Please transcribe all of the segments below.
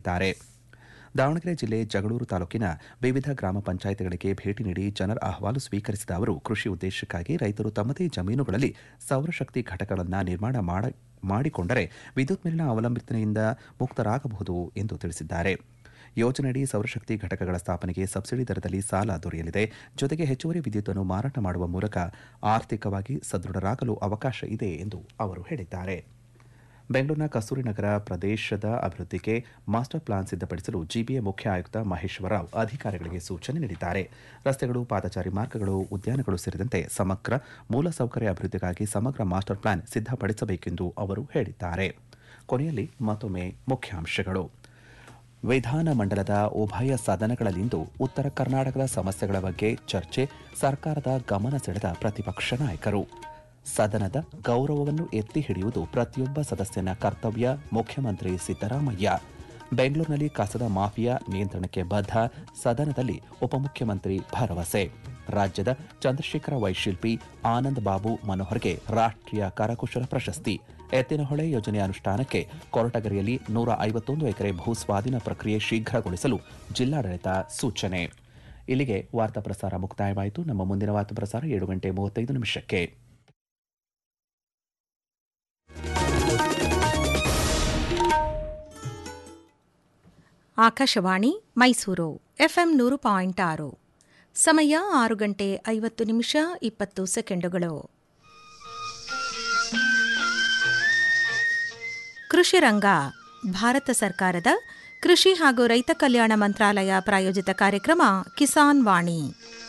ಹೇಳಿದ್ದಾರೆ ದಾವಣಗೆರೆ ಜಿಲ್ಲೆ ಜಗಳೂರು ತಾಲೂಕಿನ ವಿವಿಧ ಗ್ರಾಮ ಪಂಚಾಯಿತಿಗಳಿಗೆ ಭೇಟಿ ನೀಡಿ ಜನರ ಅಹವಾಲು ಸ್ವೀಕರಿಸಿದ ಅವರು ಕೃಷಿ ಉದ್ದೇಶಕ್ಕಾಗಿ ರೈತರು ತಮ್ಮದೇ ಜಮೀನುಗಳಲ್ಲಿ ಸೌರಶಕ್ತಿ ಘಟಕಗಳನ್ನು ನಿರ್ಮಾಣ ಮಾಡ ಮಾಡಿಕೊಂಡರೆ ವಿದ್ಯುತ್ ಮೇಲಿನ ಅವಲಂಬನೆಯಿಂದ ಮುಕ್ತರಾಗಬಹುದು ಎಂದು ತಿಳಿಸಿದ್ದಾರೆ ಯೋಜನೆಯಡಿ ಸೌರಶಕ್ತಿ ಘಟಕಗಳ ಸ್ಥಾಪನೆಗೆ ಸಬ್ಸಿಡಿ ದರದಲ್ಲಿ ಸಾಲ ದೊರೆಯಲಿದೆ ಜೊತೆಗೆ ಹೆಚ್ಚುವರಿ ವಿದ್ಯುತ್ತನ್ನು ಮಾರಾಟ ಮಾಡುವ ಮೂಲಕ ಆರ್ಥಿಕವಾಗಿ ಸದೃಢರಾಗಲು ಅವಕಾಶ ಇದೆ ಎಂದು ಅವರು ಹೇಳಿದ್ದಾರೆ ಬೆಂಗಳೂರಿನ ಕಸ್ತೂರಿ ನಗರ ಪ್ರದೇಶದ ಅಭಿವೃದ್ಧಿಗೆ ಮಾಸ್ಟರ್ ಪ್ಲಾನ್ ಸಿದ್ಧಪಡಿಸಲು ಜಿಬಿಎ ಮುಖ್ಯ ಆಯುಕ್ತ ಮಹೇಶ್ವರರಾವ್ ಅಧಿಕಾರಿಗಳಿಗೆ ಸೂಚನೆ ನೀಡಿದ್ದಾರೆ ರಸ್ತೆಗಳು ಪಾದಚಾರಿ ಮಾರ್ಗಗಳು ಉದ್ಯಾನಗಳು ಸೇರಿದಂತೆ ಸಮಗ್ರ ಮೂಲಸೌಕರ್ಯ ಅಭಿವೃದ್ಧಿಗಾಗಿ ಸಮಗ್ರ ಮಾಸ್ಟರ್ ಪ್ಲಾನ್ ಸಿದ್ಧಪಡಿಸಬೇಕೆಂದು ಅವರು ಹೇಳಿದ್ದಾರೆ ಕೊನೆಯಲ್ಲಿ ಮತ್ತೊಮ್ಮೆ ಮುಖ್ಯಾಂಶಗಳು ವಿಧಾನಮಂಡಲದ ಉಭಯ ಸದನಗಳಲ್ಲಿಂದು ಉತ್ತರ ಕರ್ನಾಟಕದ ಸಮಸ್ಯೆಗಳ ಬಗ್ಗೆ ಚರ್ಚೆ ಸರ್ಕಾರದ ಗಮನ ಸೆಳೆದ ಪ್ರತಿಪಕ್ಷ ನಾಯಕರು ಸದನದ ಗೌರವವನ್ನು ಎತ್ತಿ ಹಿಡಿಯುವುದು ಪ್ರತಿಯೊಬ್ಬ ಸದಸ್ಯನ ಕರ್ತವ್ಯ ಮುಖ್ಯಮಂತ್ರಿ ಸಿದ್ದರಾಮಯ್ಯ ಬೆಂಗಳೂರಿನಲ್ಲಿ ಕಸದ ಮಾಫಿಯಾ ನಿಯಂತ್ರಣಕ್ಕೆ ಬದ್ಧ ಸದನದಲ್ಲಿ ಉಪಮುಖ್ಯಮಂತ್ರಿ ಭರವಸೆ ರಾಜ್ಯದ ಚಂದ್ರಶೇಖರ ವೈಶಿಲ್ಪಿ ಆನಂದ್ ಬಾಬು ಮನೋಹರ್ಗೆ ರಾಷ್ಟ್ರೀಯ ಕರಕುಶಲ ಪ್ರಶಸ್ತಿ ಎತ್ತಿನಹೊಳೆ ಯೋಜನೆ ಅನುಷ್ಠಾನಕ್ಕೆ ಕೊರಟಗೆರೆಯಲ್ಲಿ ನೂರ ಐವತ್ತೊಂದು ಎಕರೆ ಭೂಸ್ವಾಧೀನ ಪ್ರಕ್ರಿಯೆ ಶೀಘ್ರಗೊಳಿಸಲು ಜಿಲ್ಲಾಡಳಿತ ಸೂಚನೆ ಇಲ್ಲಿಗೆ ವಾರ್ತಾ ಪ್ರಸಾರ ಮುಕ್ತಾಯವಾಯಿತು ನಮ್ಮ ಮುಂದಿನ ವಾರ್ತಾ ಪ್ರಸಾರ ಏಳು ಗಂಟೆ ಮೂವತ್ತೈದು ನಿಮಿಷಕ್ಕೆ ಆಕಾಶವಾಣಿ ಮೈಸೂರು ಎಫ್ಎಂ ನೂರು ಪಾಯಿಂಟ್ ಆರು ಸಮಯ ಆರು ಗಂಟೆ ಐವತ್ತು ನಿಮಿಷ ಇಪ್ಪತ್ತು ಸೆಕೆಂಡುಗಳು ಕೃಷಿ ರಂಗ ಭಾರತ ಸರ್ಕಾರದ ಕೃಷಿ ಹಾಗೂ ರೈತ ಕಲ್ಯಾಣ ಮಂತ್ರಾಲಯ ಪ್ರಾಯೋಜಿತ ಕಾರ್ಯಕ್ರಮ ಕಿಸಾನ್ ವಾಣಿ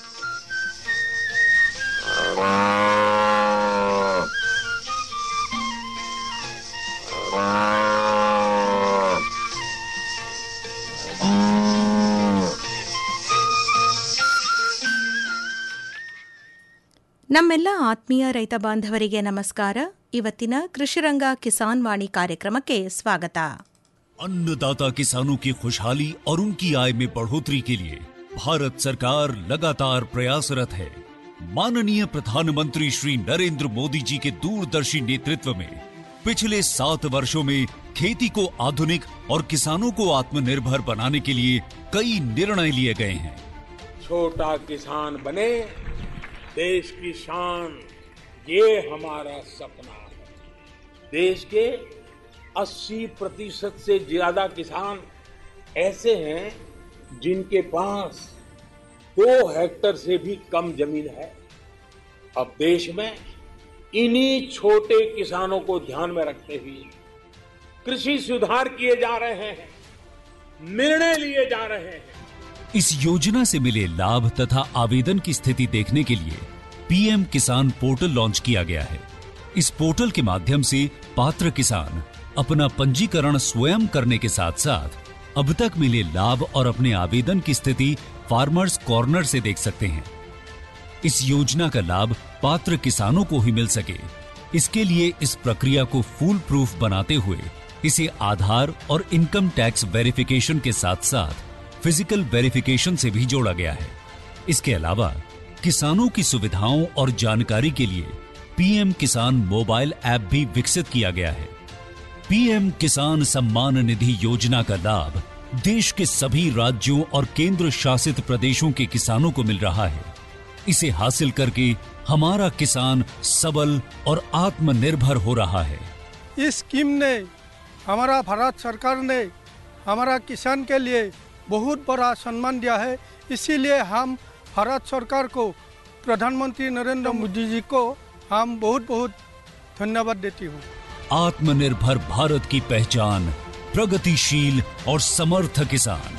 ನಮ್ಮೆಲ್ಲ ಆತ್ಮೀಯ ರೈತ ಬಾಂಧವರಿಗೆ ನಮಸ್ಕಾರ ಇವತ್ತಿನ ಕೃಷಿರಂಗ ಕಿಸಾನ್ ವಾಣಿ ಕಾರ್ಯಕ್ರಮಕ್ಕೆ ಸ್ವಾಗತ अन्नदाता किसानों की खुशहाली और उनकी आय में बढ़ोतरी के लिए भारत सरकार लगातार प्रयासरत है माननीय प्रधानमंत्री श्री नरेंद्र मोदी जी के दूरदर्शी नेतृत्व में पिछले सात वर्षों में खेती को आधुनिक और किसानों को आत्मनिर्भर बनाने के लिए कई निर्णय लिए गए हैं छोटा किसान बने देश की शान ये हमारा सपना है देश के 80 प्रतिशत से ज्यादा किसान ऐसे हैं जिनके पास दो हेक्टर से भी कम जमीन है अब देश में इन्हीं छोटे किसानों को ध्यान में रखते हुए कृषि सुधार किए जा रहे हैं निर्णय लिए जा रहे हैं इस योजना से मिले लाभ तथा आवेदन की स्थिति देखने के लिए पीएम किसान पोर्टल लॉन्च किया गया है इस पोर्टल के माध्यम से पात्र किसान अपना पंजीकरण स्वयं करने के साथ साथ अब तक मिले लाभ और अपने आवेदन की स्थिति फार्मर्स कॉर्नर से देख सकते हैं इस योजना का लाभ पात्र किसानों को ही मिल सके इसके लिए इस प्रक्रिया को फूल प्रूफ बनाते हुए इसे आधार और इनकम टैक्स वेरिफिकेशन के साथ साथ फिजिकल वेरिफिकेशन से भी जोड़ा गया है इसके अलावा किसानों की सुविधाओं और जानकारी के लिए पीएम किसान मोबाइल ऐप भी विकसित किया गया है पीएम किसान सम्मान निधि योजना का लाभ देश के सभी राज्यों और केंद्र शासित प्रदेशों के किसानों को मिल रहा है इसे हासिल करके हमारा किसान सबल और आत्मनिर्भर हो रहा है इस स्कीम ने हमारा भारत सरकार ने हमारा किसान के लिए बहुत बड़ा सम्मान दिया है इसीलिए हम भारत सरकार को प्रधानमंत्री नरेंद्र मोदी जी को हम बहुत बहुत धन्यवाद देती हूँ आत्मनिर्भर भारत की पहचान प्रगतिशील और समर्थ किसान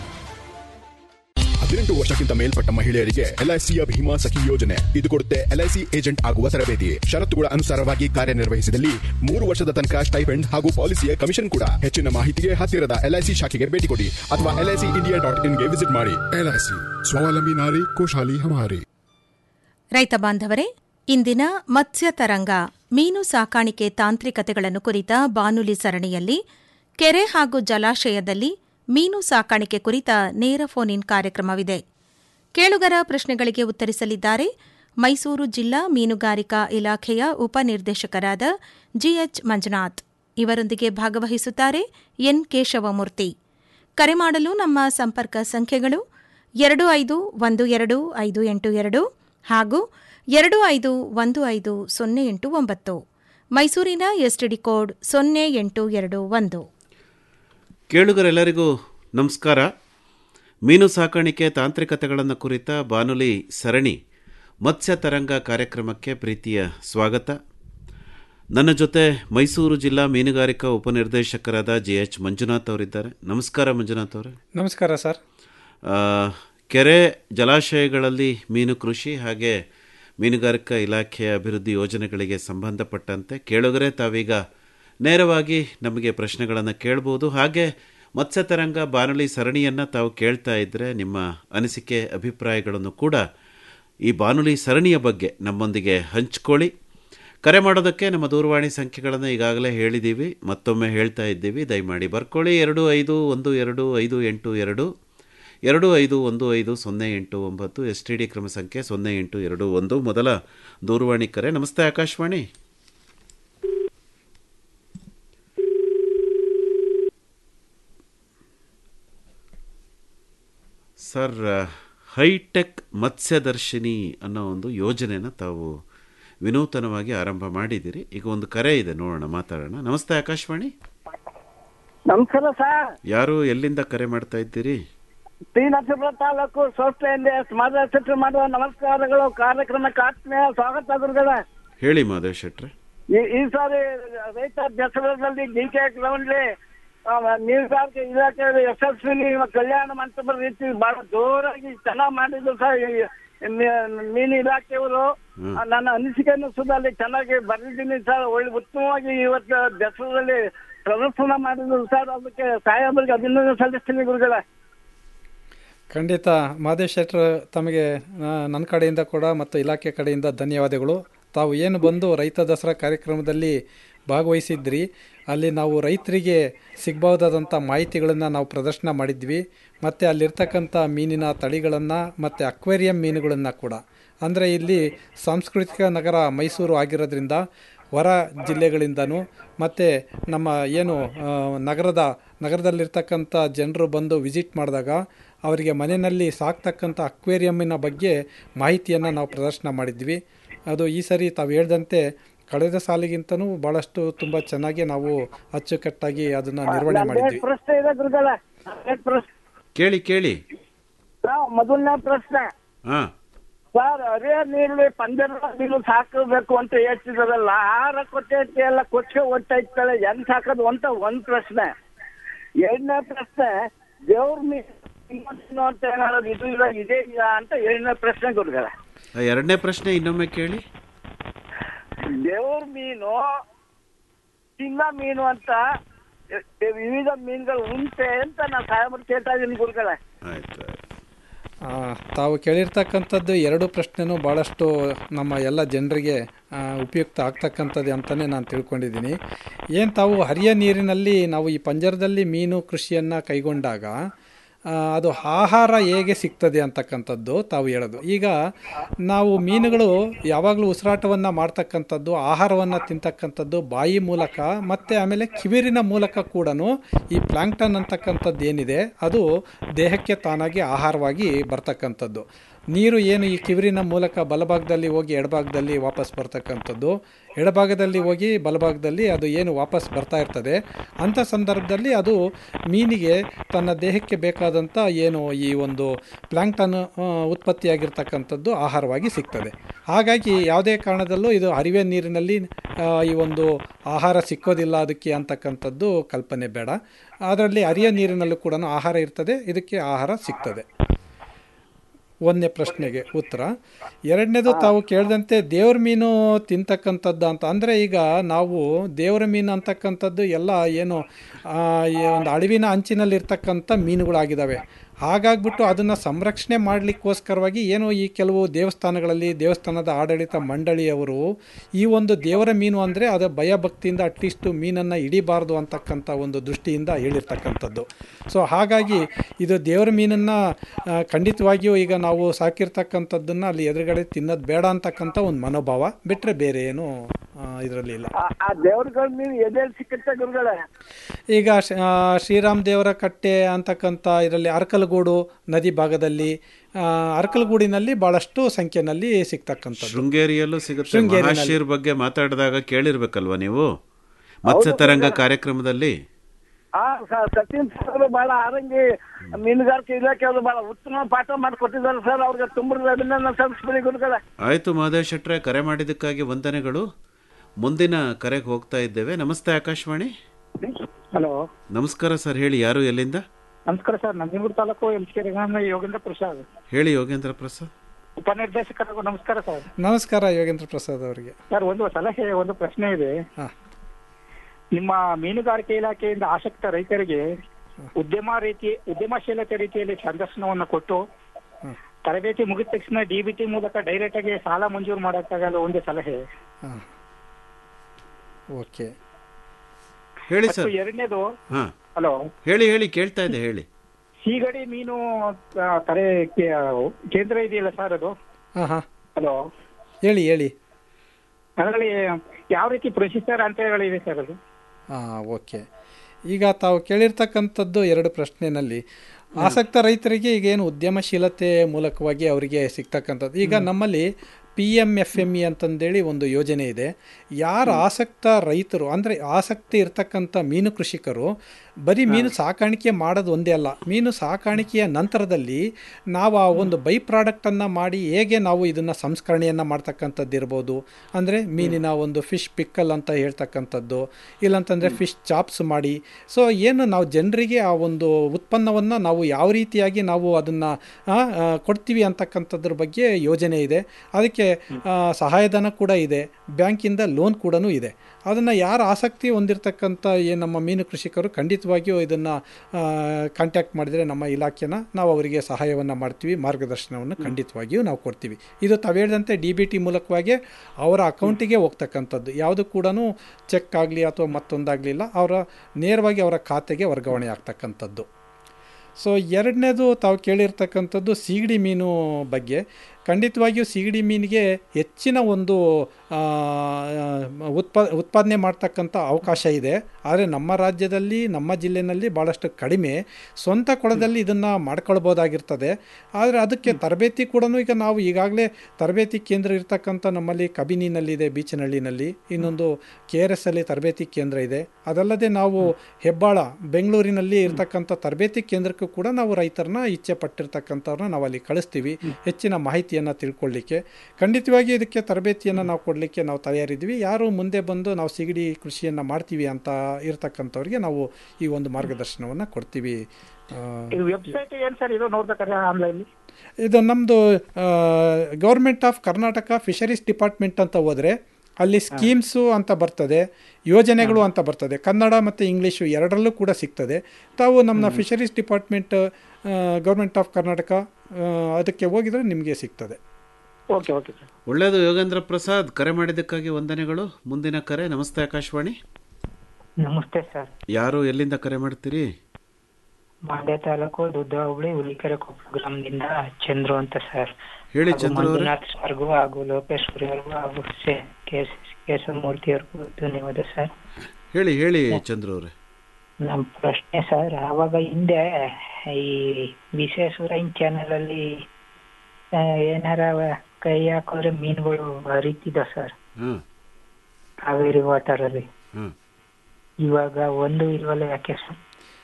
ಹದಿನೆಂಟು ವರ್ಷಕ್ಕಿಂತ ಮೇಲ್ಪಟ್ಟ ಮಹಿಳೆಯರಿಗೆ ಎಲ್ಐಸಿಯ ಭೀಮಾ ಸಖಿ ಯೋಜನೆ ಇದು ಕೊಡುತ್ತೆ ಎಲ್ಐಸಿ ಏಜೆಂಟ್ ಆಗುವ ತರಬೇತಿ ಷರತ್ತುಗಳ ಅನುಸಾರವಾಗಿ ಕಾರ್ಯನಿರ್ವಹಿಸಿದಲ್ಲಿ ಮೂರು ವರ್ಷದ ತನಕ ಸ್ಟೈಫೆಂಡ್ ಹಾಗೂ ಪಾಲಿಸಿಯ ಕಮಿಷನ್ ಕೂಡ ಹೆಚ್ಚಿನ ಮಾಹಿತಿಗೆ ಹತ್ತಿರದ ಎಲ್ಐಸಿ ಶಾಖೆಗೆ ಭೇಟಿ ಕೊಡಿ ಅಥವಾ ಎಲ್ಐಸಿ ಇಂಡಿಯಾ ಡಾಟ್ ಇನ್ಗೆ ವಿಸಿಟ್ ಮಾಡಿ ಎಲ್ಐಸಿ ಸ್ವಾವಲಂಬಿ ನಾರಿ ಕೋಶಾಲಿ ಹಮಾರಿ ರೈತ ಬಾಂಧವರೇ ಇಂದಿನ ಮತ್ಸ್ಯ ತರಂಗ ಮೀನು ಸಾಕಾಣಿಕೆ ತಾಂತ್ರಿಕತೆಗಳನ್ನು ಕುರಿತ ಬಾನುಲಿ ಸರಣಿಯಲ್ಲಿ ಕೆರೆ ಹಾಗೂ ಜಲಾಶಯದಲ್ಲಿ ಮೀನು ಸಾಕಾಣಿಕೆ ಕುರಿತ ನೇರ ಫೋನ್ ಇನ್ ಕಾರ್ಯಕ್ರಮವಿದೆ ಕೇಳುಗರ ಪ್ರಶ್ನೆಗಳಿಗೆ ಉತ್ತರಿಸಲಿದ್ದಾರೆ ಮೈಸೂರು ಜಿಲ್ಲಾ ಮೀನುಗಾರಿಕಾ ಇಲಾಖೆಯ ಉಪನಿರ್ದೇಶಕರಾದ ಜಿಎಚ್ ಮಂಜುನಾಥ್ ಇವರೊಂದಿಗೆ ಭಾಗವಹಿಸುತ್ತಾರೆ ಎನ್ ಕೇಶವಮೂರ್ತಿ ಕರೆ ಮಾಡಲು ನಮ್ಮ ಸಂಪರ್ಕ ಸಂಖ್ಯೆಗಳು ಎರಡು ಐದು ಒಂದು ಎರಡು ಐದು ಎಂಟು ಎರಡು ಹಾಗೂ ಎರಡು ಐದು ಒಂದು ಐದು ಸೊನ್ನೆ ಎಂಟು ಒಂಬತ್ತು ಮೈಸೂರಿನ ಎಸ್ಟಿಡಿ ಕೋಡ್ ಸೊನ್ನೆ ಎಂಟು ಎರಡು ಒಂದು ಕೇಳುಗರೆಲ್ಲರಿಗೂ ನಮಸ್ಕಾರ ಮೀನು ಸಾಕಾಣಿಕೆ ತಾಂತ್ರಿಕತೆಗಳನ್ನು ಕುರಿತ ಬಾನುಲಿ ಸರಣಿ ಮತ್ಸ್ಯ ತರಂಗ ಕಾರ್ಯಕ್ರಮಕ್ಕೆ ಪ್ರೀತಿಯ ಸ್ವಾಗತ ನನ್ನ ಜೊತೆ ಮೈಸೂರು ಜಿಲ್ಲಾ ಮೀನುಗಾರಿಕಾ ಉಪನಿರ್ದೇಶಕರಾದ ಜೆ ಎಚ್ ಮಂಜುನಾಥ್ ಅವರಿದ್ದಾರೆ ನಮಸ್ಕಾರ ಮಂಜುನಾಥ್ ಅವರೇ ನಮಸ್ಕಾರ ಸರ್ ಆ, ಕೆರೆ ಜಲಾಶಯಗಳಲ್ಲಿ ಮೀನು ಕೃಷಿ ಹಾಗೆ ಮೀನುಗಾರಿಕಾ ಇಲಾಖೆಯ ಅಭಿವೃದ್ಧಿ ಯೋಜನೆಗಳಿಗೆ ಸಂಬಂಧಪಟ್ಟಂತೆ ಕೇಳುಗರೆ ತಾವೀಗ ನೇರವಾಗಿ ನಮಗೆ ಪ್ರಶ್ನೆಗಳನ್ನು ಕೇಳ್ಬೋದು ಹಾಗೆ ಮತ್ಸ್ಯತರಂಗ ಬಾನುಲಿ ಸರಣಿಯನ್ನು ತಾವು ಕೇಳ್ತಾ ಇದ್ದರೆ ನಿಮ್ಮ ಅನಿಸಿಕೆ ಅಭಿಪ್ರಾಯಗಳನ್ನು ಕೂಡ ಈ ಬಾನುಲಿ ಸರಣಿಯ ಬಗ್ಗೆ ನಮ್ಮೊಂದಿಗೆ ಹಂಚ್ಕೊಳ್ಳಿ ಕರೆ ಮಾಡೋದಕ್ಕೆ ನಮ್ಮ ದೂರವಾಣಿ ಸಂಖ್ಯೆಗಳನ್ನು ಈಗಾಗಲೇ ಹೇಳಿದ್ದೀವಿ ಮತ್ತೊಮ್ಮೆ ಹೇಳ್ತಾ ಇದ್ದೀವಿ ದಯಮಾಡಿ ಬರ್ಕೊಳ್ಳಿ ಎರಡು ಐದು ಒಂದು ಎರಡು ಐದು ಎಂಟು ಎರಡು ಎರಡು ಐದು ಒಂದು ಐದು ಸೊನ್ನೆ ಎಂಟು ಒಂಬತ್ತು ಎಸ್ ಟಿ ಡಿ ಕ್ರಮ ಸಂಖ್ಯೆ ಸೊನ್ನೆ ಎಂಟು ಎರಡು ಒಂದು ಮೊದಲ ದೂರವಾಣಿ ಕರೆ ನಮಸ್ತೆ ಆಕಾಶವಾಣಿ ಸರ್ ಹೈಟೆಕ್ ಮತ್ಸ್ಯದರ್ಶಿನಿ ಅನ್ನೋ ಒಂದು ಯೋಜನೆನ ತಾವು ವಿನೂತನವಾಗಿ ಆರಂಭ ಮಾಡಿದ್ದೀರಿ ಈಗ ಒಂದು ಕರೆ ಇದೆ ನೋಡೋಣ ಮಾತಾಡೋಣ ನಮಸ್ತೆ ಆಕಾಶವಾಣಿ ನಮಸ್ಕಾರ ಸರ್ ಯಾರು ಎಲ್ಲಿಂದ ಕರೆ ಮಾಡ್ತಾ ಇದ್ದೀರಿ ಟಿ ನರಸೀಪುರ ತಾಲೂಕು ಸಂಸ್ಥೆಯಿಂದ ಸ್ಮರಣ ಮಾಡುವ ನಮಸ್ಕಾರಗಳು ಕಾರ್ಯಕ್ರಮಕ್ಕೆ ಆತ್ಮೀಯ ಸ್ವಾಗತ ಗುರುಗಳ ಹೇಳಿ ಮಾಧವ್ ಶೆಟ್ರೆ ಈ ಈ ಸಾರಿ ರೈತ ದಸರಾದಲ್ಲಿ ಡಿ ಕೆ ಗ್ರೌಂಡ್ಲಿ ಮೀನುಗಾರಿಕೆ ಇಲಾಖೆ ಯಶಸ್ವಿನಿ ಕಲ್ಯಾಣ ಮಂಟಪದ ರೀತಿ ಬಹಳ ಜೋರಾಗಿ ಚೆನ್ನಾಗಿ ಮಾಡಿದ್ರು ಸರ್ ಈ ಮೀ- ಮೀನು ಇಲಾಖೆಯವರು ಹ್ಮ್. ಆ, ನನ್ನ ಅನಿಸಿಕೆಯನ್ನು ಸುದ ಅಲ್ಲಿ ಚೆನ್ನಾಗಿ ಬರೆದಿದ್ದೀನಿ ಸರ್ ಒಳ್ಳೆ ಉತ್ತಮವಾಗಿ ಇವತ್ತು ದಸರಾದಲ್ಲಿ ಪ್ರದರ್ಶನ ಮಾಡಿದ್ರು ಸರ್ ಅದಕ್ಕೆ ಸಾಹೇಬರಿಗೆ ಅಭಿನಂದನೆ ಸಲ್ಲಿಸ್ತೀನಿ ಗುರುಗಳ ಖಂಡಿತ ಮಾದೇಶ್ ಶೆಟ್ರ್ ತಮಗೆ ಆ, ನನ್ನ ಕಡೆಯಿಂದ ಕೂಡ ಮತ್ತು ಇಲಾಖೆ ಕಡೆಯಿಂದ ಧನ್ಯವಾದಗಳು ತಾವು ಏನು ಬಂದು ರೈತ ದಸರಾ ಕಾರ್ಯಕ್ರಮದಲ್ಲಿ ಭಾಗವಹಿಸಿದ್ರಿ ಅಲ್ಲಿ ನಾವು ರೈತರಿಗೆ ಸಿಗಬಹುದಾದಂಥ ಮಾಹಿತಿಗಳನ್ನು ನಾವು ಪ್ರದರ್ಶನ ಮಾಡಿದ್ವಿ ಮತ್ತು ಅಲ್ಲಿರ್ತಕ್ಕಂಥ ಮೀನಿನ ತಳಿಗಳನ್ನು ಮತ್ತು ಅಕ್ವೇರಿಯಂ ಮೀನುಗಳನ್ನು ಕೂಡ ಅಂದರೆ ಇಲ್ಲಿ ಸಾಂಸ್ಕೃತಿಕ ನಗರ ಮೈಸೂರು ಆಗಿರೋದ್ರಿಂದ ಹೊರ ಜಿಲ್ಲೆಗಳಿಂದನೂ ಮತ್ತು ನಮ್ಮ ಏನು ಆ, ನಗರದ ನಗರದಲ್ಲಿರ್ತಕ್ಕಂಥ ಜನರು ಬಂದು ವಿಸಿಟ್ ಮಾಡಿದಾಗ ಅವರಿಗೆ ಮನೆಯಲ್ಲಿ ಸಾಕ್ತಕ್ಕಂಥ ಅಕ್ವೇರಿಯಮ್ಮಿನ ಬಗ್ಗೆ ಮಾಹಿತಿಯನ್ನು ನಾವು ಪ್ರದರ್ಶನ ಮಾಡಿದ್ವಿ ಅದು ಈ ಸರಿ ತಾವು ಹೇಳ್ದಂತೆ ಕಳೆದ ಸಾಲಿಗಿಂತನೂ ಭಾಳಷ್ಟು ತುಂಬ ಚೆನ್ನಾಗಿ ನಾವು ಅಚ್ಚುಕಟ್ಟಾಗಿ ಅದನ್ನು ನಿರ್ವಹಣೆ ಮಾಡಿದ್ವಿ ಪ್ರಶ್ನೆ ಇದೆ ಗುರುಗಳ ನಂದೇನ್ ಪ್ರಶ್ನೆ ಕೇಳಿ ಕೇಳಿ ಸರ್, ಮೊದಲನೇ ಪ್ರಶ್ನೆ ಹಾಂ ಸರ್ ಅರೇ ನೀರು ಪಂಜರ ನೀರು ಸಾಕಬೇಕು ಅಂತ ಹೇಳ್ತಿದಾರಲ್ಲ ಆಹಾರ ಕೊಟ್ಟೈತಿ ಎಲ್ಲ ಕೊಚ್ಚೆ ಹೊಟ್ಟೈತಲ್ಲ ಹೆಂಗ್ ಸಾಕೋದು ಅಂತ ಒಂದ್ ಪ್ರಶ್ನೆ ಎರಡನೇ ಪ್ರಶ್ನೆ ದೇವ್ರ ಮೀನು ಅಂತ ಹೇಳೋದು ಇದು ಇಲ್ಲ ಇದೇ ಇಲ್ಲ ಅಂತ ಎರಡನೇ ಪ್ರಶ್ನೆ ಗುರುಗಳ ಆ ಎರಡನೇ ಪ್ರಶ್ನೆ ಇನ್ನೊಮ್ಮೆ ಕೇಳಿ ದೇವ್ರ ಮೀನು ಚಿನ್ನ ಮೀನು ಅಂತ ಎ- ಎ- ವಿವಿಧ ಮೀನುಗಳು ಉಂಟೆ ಅಂತ ನಾನು ಸಾಹೇಬ್ರು ಕೇಳ್ತಾ ಇದೀನಿ ಗುರುಗಳೇ ಆಯ್ತು ಆಯ್ತು ಆ, ತಾವು ಕೇಳಿರ್ತಕ್ಕಂಥದ್ದು ಎರಡು ಪ್ರಶ್ನೆನೂ ಭಾಳಷ್ಟು ನಮ್ಮ ಎಲ್ಲ ಜನರಿಗೆ ಆ, ಉಪಯುಕ್ತ ಆಗ್ತಕ್ಕಂಥದ್ದು ಅಂತಲೇ ನಾನು ತಿಳ್ಕೊಂಡಿದ್ದೀನಿ ಏನು ತಾವು ಹರಿಯ ನೀರಿನಲ್ಲಿ ನಾವು ಈ ಪಂಜರದಲ್ಲಿ ಮೀನು ಕೃಷಿಯನ್ನು ಕೈಗೊಂಡಾಗ ಆ, ಅದು ಆಹಾರ ಹೇಗೆ ಸಿಗ್ತದೆ ಅಂತಕ್ಕಂಥದ್ದು ತಾವು ಹೇಳೋದು ಈಗ ನಾವು ಮೀನುಗಳು ಯಾವಾಗಲೂ ಉಸಿರಾಟವನ್ನು ಮಾಡ್ತಕ್ಕಂಥದ್ದು ಆಹಾರವನ್ನು ತಿಂತಕ್ಕಂಥದ್ದು ಬಾಯಿ ಮೂಲಕ ಮತ್ತು ಆಮೇಲೆ ಕಿವಿರಿನ ಮೂಲಕ ಕೂಡ ಈ ಪ್ಲಾಂಕ್ಟನ್ ಅಂತಕ್ಕಂಥದ್ದು ಏನಿದೆ ಅದು ದೇಹಕ್ಕೆ ತಾನಾಗಿ ಆಹಾರವಾಗಿ ಬರ್ತಕ್ಕಂಥದ್ದು ನೀರು ಏನು ಈ ಕಿವಿರಿನ ಮೂಲಕ ಬಲಭಾಗದಲ್ಲಿ ಹೋಗಿ ಎಡಭಾಗದಲ್ಲಿ ವಾಪಸ್ ಬರ್ತಕ್ಕಂಥದ್ದು ಎಡಭಾಗದಲ್ಲಿ ಹೋಗಿ ಬಲಭಾಗದಲ್ಲಿ ಅದು ಏನು ವಾಪಸ್ ಬರ್ತಾ ಇರ್ತದೆ ಅಂಥ ಸಂದರ್ಭದಲ್ಲಿ ಅದು ಮೀನಿಗೆ ತನ್ನ ದೇಹಕ್ಕೆ ಬೇಕಾದಂಥ ಏನು ಈ ಒಂದು ಪ್ಲಾಂಕ್ಟನ್ ಆ, ಉತ್ಪತ್ತಿಯಾಗಿರ್ತಕ್ಕಂಥದ್ದು ಆಹಾರವಾಗಿ ಸಿಗ್ತದೆ ಹಾಗಾಗಿ ಯಾವುದೇ ಕಾರಣದಲ್ಲೂ ಇದು ಹರಿವೆ ನೀರಿನಲ್ಲಿ ಆ, ಈ ಒಂದು ಆಹಾರ ಸಿಕ್ಕೋದಿಲ್ಲ ಅದಕ್ಕೆ ಅಂತಕ್ಕಂಥದ್ದು ಕಲ್ಪನೆ ಬೇಡ ಅದರಲ್ಲಿ ಹರಿಯ ನೀರಿನಲ್ಲೂ ಕೂಡ ಆಹಾರ ಇರ್ತದೆ ಇದಕ್ಕೆ ಆಹಾರ ಸಿಗ್ತದೆ ಒಂದನೇ ಪ್ರಶ್ನೆಗೆ ಉತ್ತರ ಎರಡನೇದು ತಾವು ಕೇಳಿದಂತೆ ದೇವ್ರ ಮೀನು ತಿಂತಕ್ಕಂಥದ್ದು ಅಂತ ಅಂದರೆ ಈಗ ನಾವು ದೇವರ ಮೀನು ಅಂತಕ್ಕಂಥದ್ದು ಎಲ್ಲ ಏನು ಆ, ಈ ಒಂದು ಅಳಿವಿನ ಅಂಚಿನಲ್ಲಿರ್ತಕ್ಕಂಥ ಮೀನುಗಳಾಗಿದ್ದಾವೆ ಹಾಗಾಗ್ಬಿಟ್ಟು ಅದನ್ನು ಸಂರಕ್ಷಣೆ ಮಾಡಲಿಕ್ಕೋಸ್ಕರವಾಗಿ ಏನೋ ಈ ಕೆಲವು ದೇವಸ್ಥಾನಗಳಲ್ಲಿ ದೇವಸ್ಥಾನದ ಆಡಳಿತ ಮಂಡಳಿಯವರು ಈ ಒಂದು ದೇವರ ಮೀನು ಅಂದರೆ ಅದು ಭಯಭಕ್ತಿಯಿಂದ ಅಟ್ಲೀಸ್ಟು ಮೀನನ್ನು ಹಿಡಿಬಾರ್ದು ಅಂತಕ್ಕಂಥ ಒಂದು ದೃಷ್ಟಿಯಿಂದ ಹೇಳಿರ್ತಕ್ಕಂಥದ್ದು ಸೊ ಹಾಗಾಗಿ ಇದು ದೇವರ ಮೀನನ್ನು ಆ, ಖಂಡಿತವಾಗಿಯೂ ಈಗ ನಾವು ಸಾಕಿರ್ತಕ್ಕಂಥದ್ದನ್ನು ಅಲ್ಲಿ ಎದುರುಗಡೆ ತಿನ್ನೋದು ಬೇಡ ಅಂತಕ್ಕಂಥ ಒಂದು ಮನೋಭಾವ ಬಿಟ್ಟರೆ ಬೇರೆ ಏನು ಇದರಲ್ಲಿ ಇಲ್ಲ ಆ- ಆ ದೇವ್ರಗಳ ಮೀನು ಎದೆಲ್ ಸಿಕ್ಕತ್ತೆ ಗುರುಗಳೇ ಈಗ ಶ- ಆ, ಶ್ರೀರಾಮ್ ದೇವರ ಕಟ್ಟೆ ಅಂತಕ್ಕಂಥ ಇದರಲ್ಲಿ ಅರಕಲಗೂಡು ನದಿ ಭಾಗದಲ್ಲಿ ಆ, ಅರಕಲಗೂಡಿನಲ್ಲಿ ಬಹಳಷ್ಟು ಸಂಖ್ಯೆನಲ್ಲಿ ಸಿಗ್ತಕ್ಕಂಥದ್ದು ಶೃಂಗೇರಿಯಲ್ಲೂ ಸಿಗುತ್ತೆ ಶೃಂಗೇರಿನಲ್ಲಿ. ಮಹಾಶೀರ್ ಬಗ್ಗೆ ಮಾತಾಡಿದಾಗ ಕೇಳಿರ್ಬೇಕಲ್ವಾ ನೀವು ಮತ್ಸ್ಯ ತರಂಗ ಕಾರ್ಯಕ್ರಮದಲ್ಲಿ ಆ ಸ- ಸಚಿನ್ ಸರ್ ಅವರು ಬಹಳ ಆರಂಗಿ ಮೀನುಗಾರಿಕೆ ಇಲಾಖೆ ಅವರು ಬಹಳ ಉತ್ತಮ ಪಾಠ ಮಾಡಿಕೊಟ್ಟಿದ್ದಾರೆ ಸರ್ ಅವ್ರಿಗೆ ತುಂಬ ಅಭಿನಂದನೆ ಸಲ್ಲಿಸ್ಬಿಡಿ ಗುರುಗಳೇ ಆಯ್ತು ಮಹದೇವ್ ಶೆಟ್ರೆ ಕರೆ ಮಾಡಿದ್ದಕ್ಕಾಗಿ ವಂದನೆಗಳು ಮುಂದಿನ ಕರೆಗೆ ಹೋಗ್ತಾ ಇದ್ದೇವೆ ನಮಸ್ತೆ ಆಕಾಶವಾಣಿ ಹಲೋ ನಮಸ್ಕಾರ ಸರ್ ಹೇಳಿ ಯಾರು ಎಲ್ಲಿಂದ ನಮಸ್ಕಾರ ಸರ್ ನಂಜನಗೂಡು ತಾಲೂಕು ಎಲ್ಕೆರೆ ಯೋಗೇಂದ್ರ ಪ್ರಸಾದ್ ಹೇಳಿ ಯೋಗೇಂದ್ರ ಪ್ರಸಾದ್ ಉಪನಿರ್ದೇಶಕರಿಗೂ ನಮಸ್ಕಾರ ಸರ್ ನಮಸ್ಕಾರ ಯೋಗೇಂದ್ರ ಪ್ರಸಾದ್ ಅವರಿಗೆ ಸರ್ ಒಂದು ಸಲಹೆ ಒಂದು ಪ್ರಶ್ನೆ ಇದೆ ಹಾ. ನಿಮ್ಮ ಮೀನುಗಾರಿಕೆ ಇಲಾಖೆಯಿಂದ ಆಸಕ್ತ ರೈತರಿಗೆ ಉದ್ಯಮ ರೀತಿ ಉದ್ಯಮಶೀಲತೆ ರೀತಿಯಲ್ಲಿ ಸಂದರ್ಶನವನ್ನು ಕೊಟ್ಟು ತರಬೇತಿ ಮುಗಿದ ತಕ್ಷಣ ಡಿಬಿಟಿ ಮೂಲಕ ಡೈರೆಕ್ಟ್ ಆಗಿ ಸಾಲ ಮಂಜೂರು ಮಾಡೋಕ್ಕಾಗಲ್ಲ ಒಂದು ಸಲಹೆ ಹಾಂ ಓಕೆ ಹೇಳಿ ಮತ್ತು ಸರ್ ಎರಡನೇದು ಹಾ ಹಲೋ ಹೇಳಿ ಹೇಳಿ ಕೇಳ್ತಾ ಇದೆ ಹೇಳಿ ಸೀಗಡಿ ಮೀನು ಆ, ತರೆ ಕೇ- ಕೇಂದ್ರ ಇದೆಯಲ್ಲ ಸರ್ ಅದು ಹಾಂ ಹಾಂ ಹಲೋ ಹೇಳಿ ಹೇಳಿ ಅದರಲ್ಲಿ ಯಾವ ರೀತಿ ಪ್ರೊಸೀಜರ್ ಅಂತ ಹೇಳಿದೆ ಸರ್ ಅದು ಹಾಂ ಓಕೆ ಈಗ ತಾವು ಕೇಳಿರ್ತಕ್ಕಂಥದ್ದು ಎರಡು ಪ್ರಶ್ನೆನಲ್ಲಿ ಆಸಕ್ತ ರೈತರಿಗೆ ಈಗ ಏನು ಉದ್ಯಮಶೀಲತೆ ಮೂಲಕವಾಗಿ ಅವರಿಗೆ ಸಿಗ್ತಕ್ಕಂಥದ್ದು ಈಗ ನಮ್ಮಲ್ಲಿ P M F M E ಅಂತಂದೇಳಿ ಒಂದು ಯೋಜನೆ ಇದೆ ಯಾರು ಆಸಕ್ತ ರೈತರು ಅಂದರೆ ಆಸಕ್ತಿ ಇರ್ತಕ್ಕಂಥ ಮೀನು ಕೃಷಿಕರು ಬರೀ ಮೀನು ಸಾಕಾಣಿಕೆ ಮಾಡೋದು ಒಂದೇ ಅಲ್ಲ ಮೀನು ಸಾಕಾಣಿಕೆಯ ನಂತರದಲ್ಲಿ ನಾವು ಆ ಒಂದು ಬೈ ಪ್ರಾಡಕ್ಟನ್ನು ಮಾಡಿ ಹೇಗೆ ನಾವು ಇದನ್ನು ಸಂಸ್ಕರಣೆಯನ್ನು ಮಾಡ್ತಕ್ಕಂಥದ್ದು ಇರ್ಬೋದು ಅಂದರೆ ಮೀನಿನ ಒಂದು ಫಿಶ್ ಪಿಕ್ಕಲ್ ಅಂತ ಹೇಳ್ತಕ್ಕಂಥದ್ದು ಇಲ್ಲಂತಂದರೆ ಫಿಶ್ ಚಾಪ್ಸ್ ಮಾಡಿ ಸೊ ಏನು ನಾವು ಜನರಿಗೆ ಆ ಒಂದು ಉತ್ಪನ್ನವನ್ನು ನಾವು ಯಾವ ರೀತಿಯಾಗಿ ನಾವು ಅದನ್ನು ಕೊಡ್ತೀವಿ ಅಂತಕ್ಕಂಥದ್ರ ಬಗ್ಗೆ ಯೋಜನೆ ಇದೆ ಅದಕ್ಕೆ ಆ, ಸಹಾಯಧನ ಕೂಡ ಇದೆ ಬ್ಯಾಂಕಿಂದ ಲೋನ್ ಕೂಡ ಇದೆ ಅದನ್ನು ಯಾರು ಆಸಕ್ತಿ ಹೊಂದಿರತಕ್ಕಂಥ ಏನು ನಮ್ಮ ಮೀನು ಕೃಷಿಕರು ಖಂಡಿತವಾಗಿಯೂ ಇದನ್ನು ಕಾಂಟ್ಯಾಕ್ಟ್ ಮಾಡಿದರೆ ನಮ್ಮ ಇಲಾಖೆನ ನಾವು ಅವರಿಗೆ ಸಹಾಯವನ್ನು ಮಾಡ್ತೀವಿ ಮಾರ್ಗದರ್ಶನವನ್ನು ಖಂಡಿತವಾಗಿಯೂ ನಾವು ಕೊಡ್ತೀವಿ ಇದು ತಾವು ಹೇಳಿದಂತೆ ಡಿ ಬಿ ಟಿ ಮೂಲಕವಾಗಿ ಅವರ ಅಕೌಂಟಿಗೆ ಹೋಗ್ತಕ್ಕಂಥದ್ದು ಯಾವುದು ಕೂಡ ಚೆಕ್ ಆಗಲಿ ಅಥವಾ ಮತ್ತೊಂದಾಗಲಿಲ್ಲ ಅವರ ನೇರವಾಗಿ ಅವರ ಖಾತೆಗೆ ವರ್ಗಾವಣೆ ಆಗ್ತಕ್ಕಂಥದ್ದು ಸೊ ಎರಡನೇದು ತಾವು ಕೇಳಿರ್ತಕ್ಕಂಥದ್ದು ಸೀಗಡಿ ಮೀನು ಬಗ್ಗೆ ಖಂಡಿತವಾಗಿಯೂ ಸೀಗಡಿ ಮೀನಿಗೆ ಹೆಚ್ಚಿನ ಒಂದು ಆ, ಉತ್ಪಾ ಉತ್ಪಾದನೆ ಮಾಡ್ತಕ್ಕಂಥ ಅವಕಾಶ ಇದೆ ಆದರೆ ನಮ್ಮ ರಾಜ್ಯದಲ್ಲಿ ನಮ್ಮ ಜಿಲ್ಲೆಯಲ್ಲಿ ಭಾಳಷ್ಟು ಕಡಿಮೆ ಸ್ವಂತ ಕೊಳದಲ್ಲಿ ಇದನ್ನು ಮಾಡ್ಕೊಳ್ಬೋದಾಗಿರ್ತದೆ ಆದರೆ ಅದಕ್ಕೆ ತರಬೇತಿ ಕೂಡ ಈಗ ನಾವು ಈಗಾಗಲೇ ತರಬೇತಿ ಕೇಂದ್ರ ಇರ್ತಕ್ಕಂಥ ನಮ್ಮಲ್ಲಿ ಕಬಿನಿನಲ್ಲಿದೆ ಬೀಚನಹಳ್ಳಿನಲ್ಲಿ ಇನ್ನೊಂದು ಕೆ ಆರ್ ಎಸ್ ಅಲ್ಲಿ ತರಬೇತಿ ಕೇಂದ್ರ ಇದೆ ಅದಲ್ಲದೆ ನಾವು ಹೆಬ್ಬಾಳ ಬೆಂಗಳೂರಿನಲ್ಲಿ ಇರ್ತಕ್ಕಂಥ ತರಬೇತಿ ಕೇಂದ್ರಕ್ಕೂ ಕೂಡ ನಾವು ರೈತರನ್ನ ಇಚ್ಛೆ ಪಟ್ಟಿರ್ತಕ್ಕಂಥವ್ರನ್ನ ನಾವು ಅಲ್ಲಿ ಕಳಿಸ್ತೀವಿ ಹೆಚ್ಚಿನ ಮಾಹಿತಿಯನ್ನು ತಿಳ್ಕೊಳ್ಳಿಕ್ಕೆ ಖಂಡಿತವಾಗಿ ಇದಕ್ಕೆ ತರಬೇತಿಯನ್ನು ನಾವು ಕೊಡಲಿಕ್ಕೆ ನಾವು ತಯಾರಿದ್ವಿ ಯಾರು ಮುಂದೆ ಬಂದು ನಾವು ಸಿಗಡಿ ಕೃಷಿಯನ್ನು ಮಾಡ್ತೀವಿ ಅಂತ ಇರ್ತಕ್ಕಂಥವ್ರಿಗೆ ನಾವು ಈ ಒಂದು ಮಾರ್ಗದರ್ಶನವನ್ನು ಕೊಡ್ತೀವಿ ಆ, ಇದು ವೆಬ್ಸೈಟ್ ಏನ್ ಸರ್ ಇದು ನೋಡ್ಬೇಕಾದ್ರೆ ಆನ್ಲೈನ್ ಇದು ನಮ್ಮದು government of Karnataka fisheries department ಅಂತ ಹೋದರೆ ಅಲ್ಲಿ ಸ್ಕೀಮ್ಸು ಅಂತ ಬರ್ತದೆ ಯೋಜನೆಗಳು ಅಂತ ಬರ್ತದೆ ಕನ್ನಡ ಮತ್ತು ಇಂಗ್ಲೀಷು ಎರಡರಲ್ಲೂ ಕೂಡ ಸಿಗ್ತದೆ ತಾವು ನಮ್ಮ fisheries department government of Karnataka ಆ, ಅದಕ್ಕೆ ಹೋಗಿದ್ರೆ ನಿಮಗೆ ಸಿಗ್ತದೆ ಓಕೆ ಓಕೆ ಸರ್ ಒಳ್ಳೆಯದು ಯೋಗೇಂದ್ರ ಪ್ರಸಾದ್ ಕರೆ ಮಾಡಿದ್ದಕ್ಕಾಗಿ ವಂದನೆಗಳು ಮುಂದಿನ ಕರೆ ನಮಸ್ತೆ ಆಕಾಶವಾಣಿ ನಮಸ್ತೆ ಸರ್ ಯಾರು ಎಲ್ಲಿಂದ ಕರೆ ಮಾಡ್ತೀರಿ ಮಂಡ್ಯ ತಾಲೂಕು ದುದ್ದ ಹೋಬಳಿ ಹುಲಿಕೆರೆ ಕೊಪ್ಪ ಗ್ರಾಮದಿಂದ ಚಂದ್ರು ಅಂತ ಸರ್ ಹೇಳಿ ಹಾಗೂ ಚಂದ್ರು ಅವರೇ. ಮಂಜುನಾಥ್ ಸರ್ಗೂ ಹಾಗೂ ಲೋಕೇಶ್ವರಿ ಅವ್ರಿಗೂ ಹಾಗೂ ಸೆ- ಕೇಶ ಕೇಶವಮೂರ್ತಿ ಅವ್ರಿಗೂ ಧನ್ಯವಾದ ಸರ್ ಹೇಳಿ ಹೇಳಿ ಚಂದ್ರು ಅವರೇ ನಮ್ಮ ಪ್ರಶ್ನೆ ಸರ್ ಆವಾಗ ಹಿಂದೆ ಈ ವಿಶ್ವೇಶ್ವರಯ್ಯನ ಚಾನೆಲ್ ಅಲ್ಲಿ ಆ, ಏನಾರ ಕೈ ಹಾಕಿದ್ರೆ ಮೀನುಗಳು ಹರಿತಿದ್ದ ಸರ್ ಹಾಂ ಕಾವೇರಿ ವಾಟರ್ ಅಲ್ಲಿ ಹಾಂ ಇವಾಗ ಒಂದು ಇಲ್ವಲ್ಲ ಯಾಕೆ ಸರ್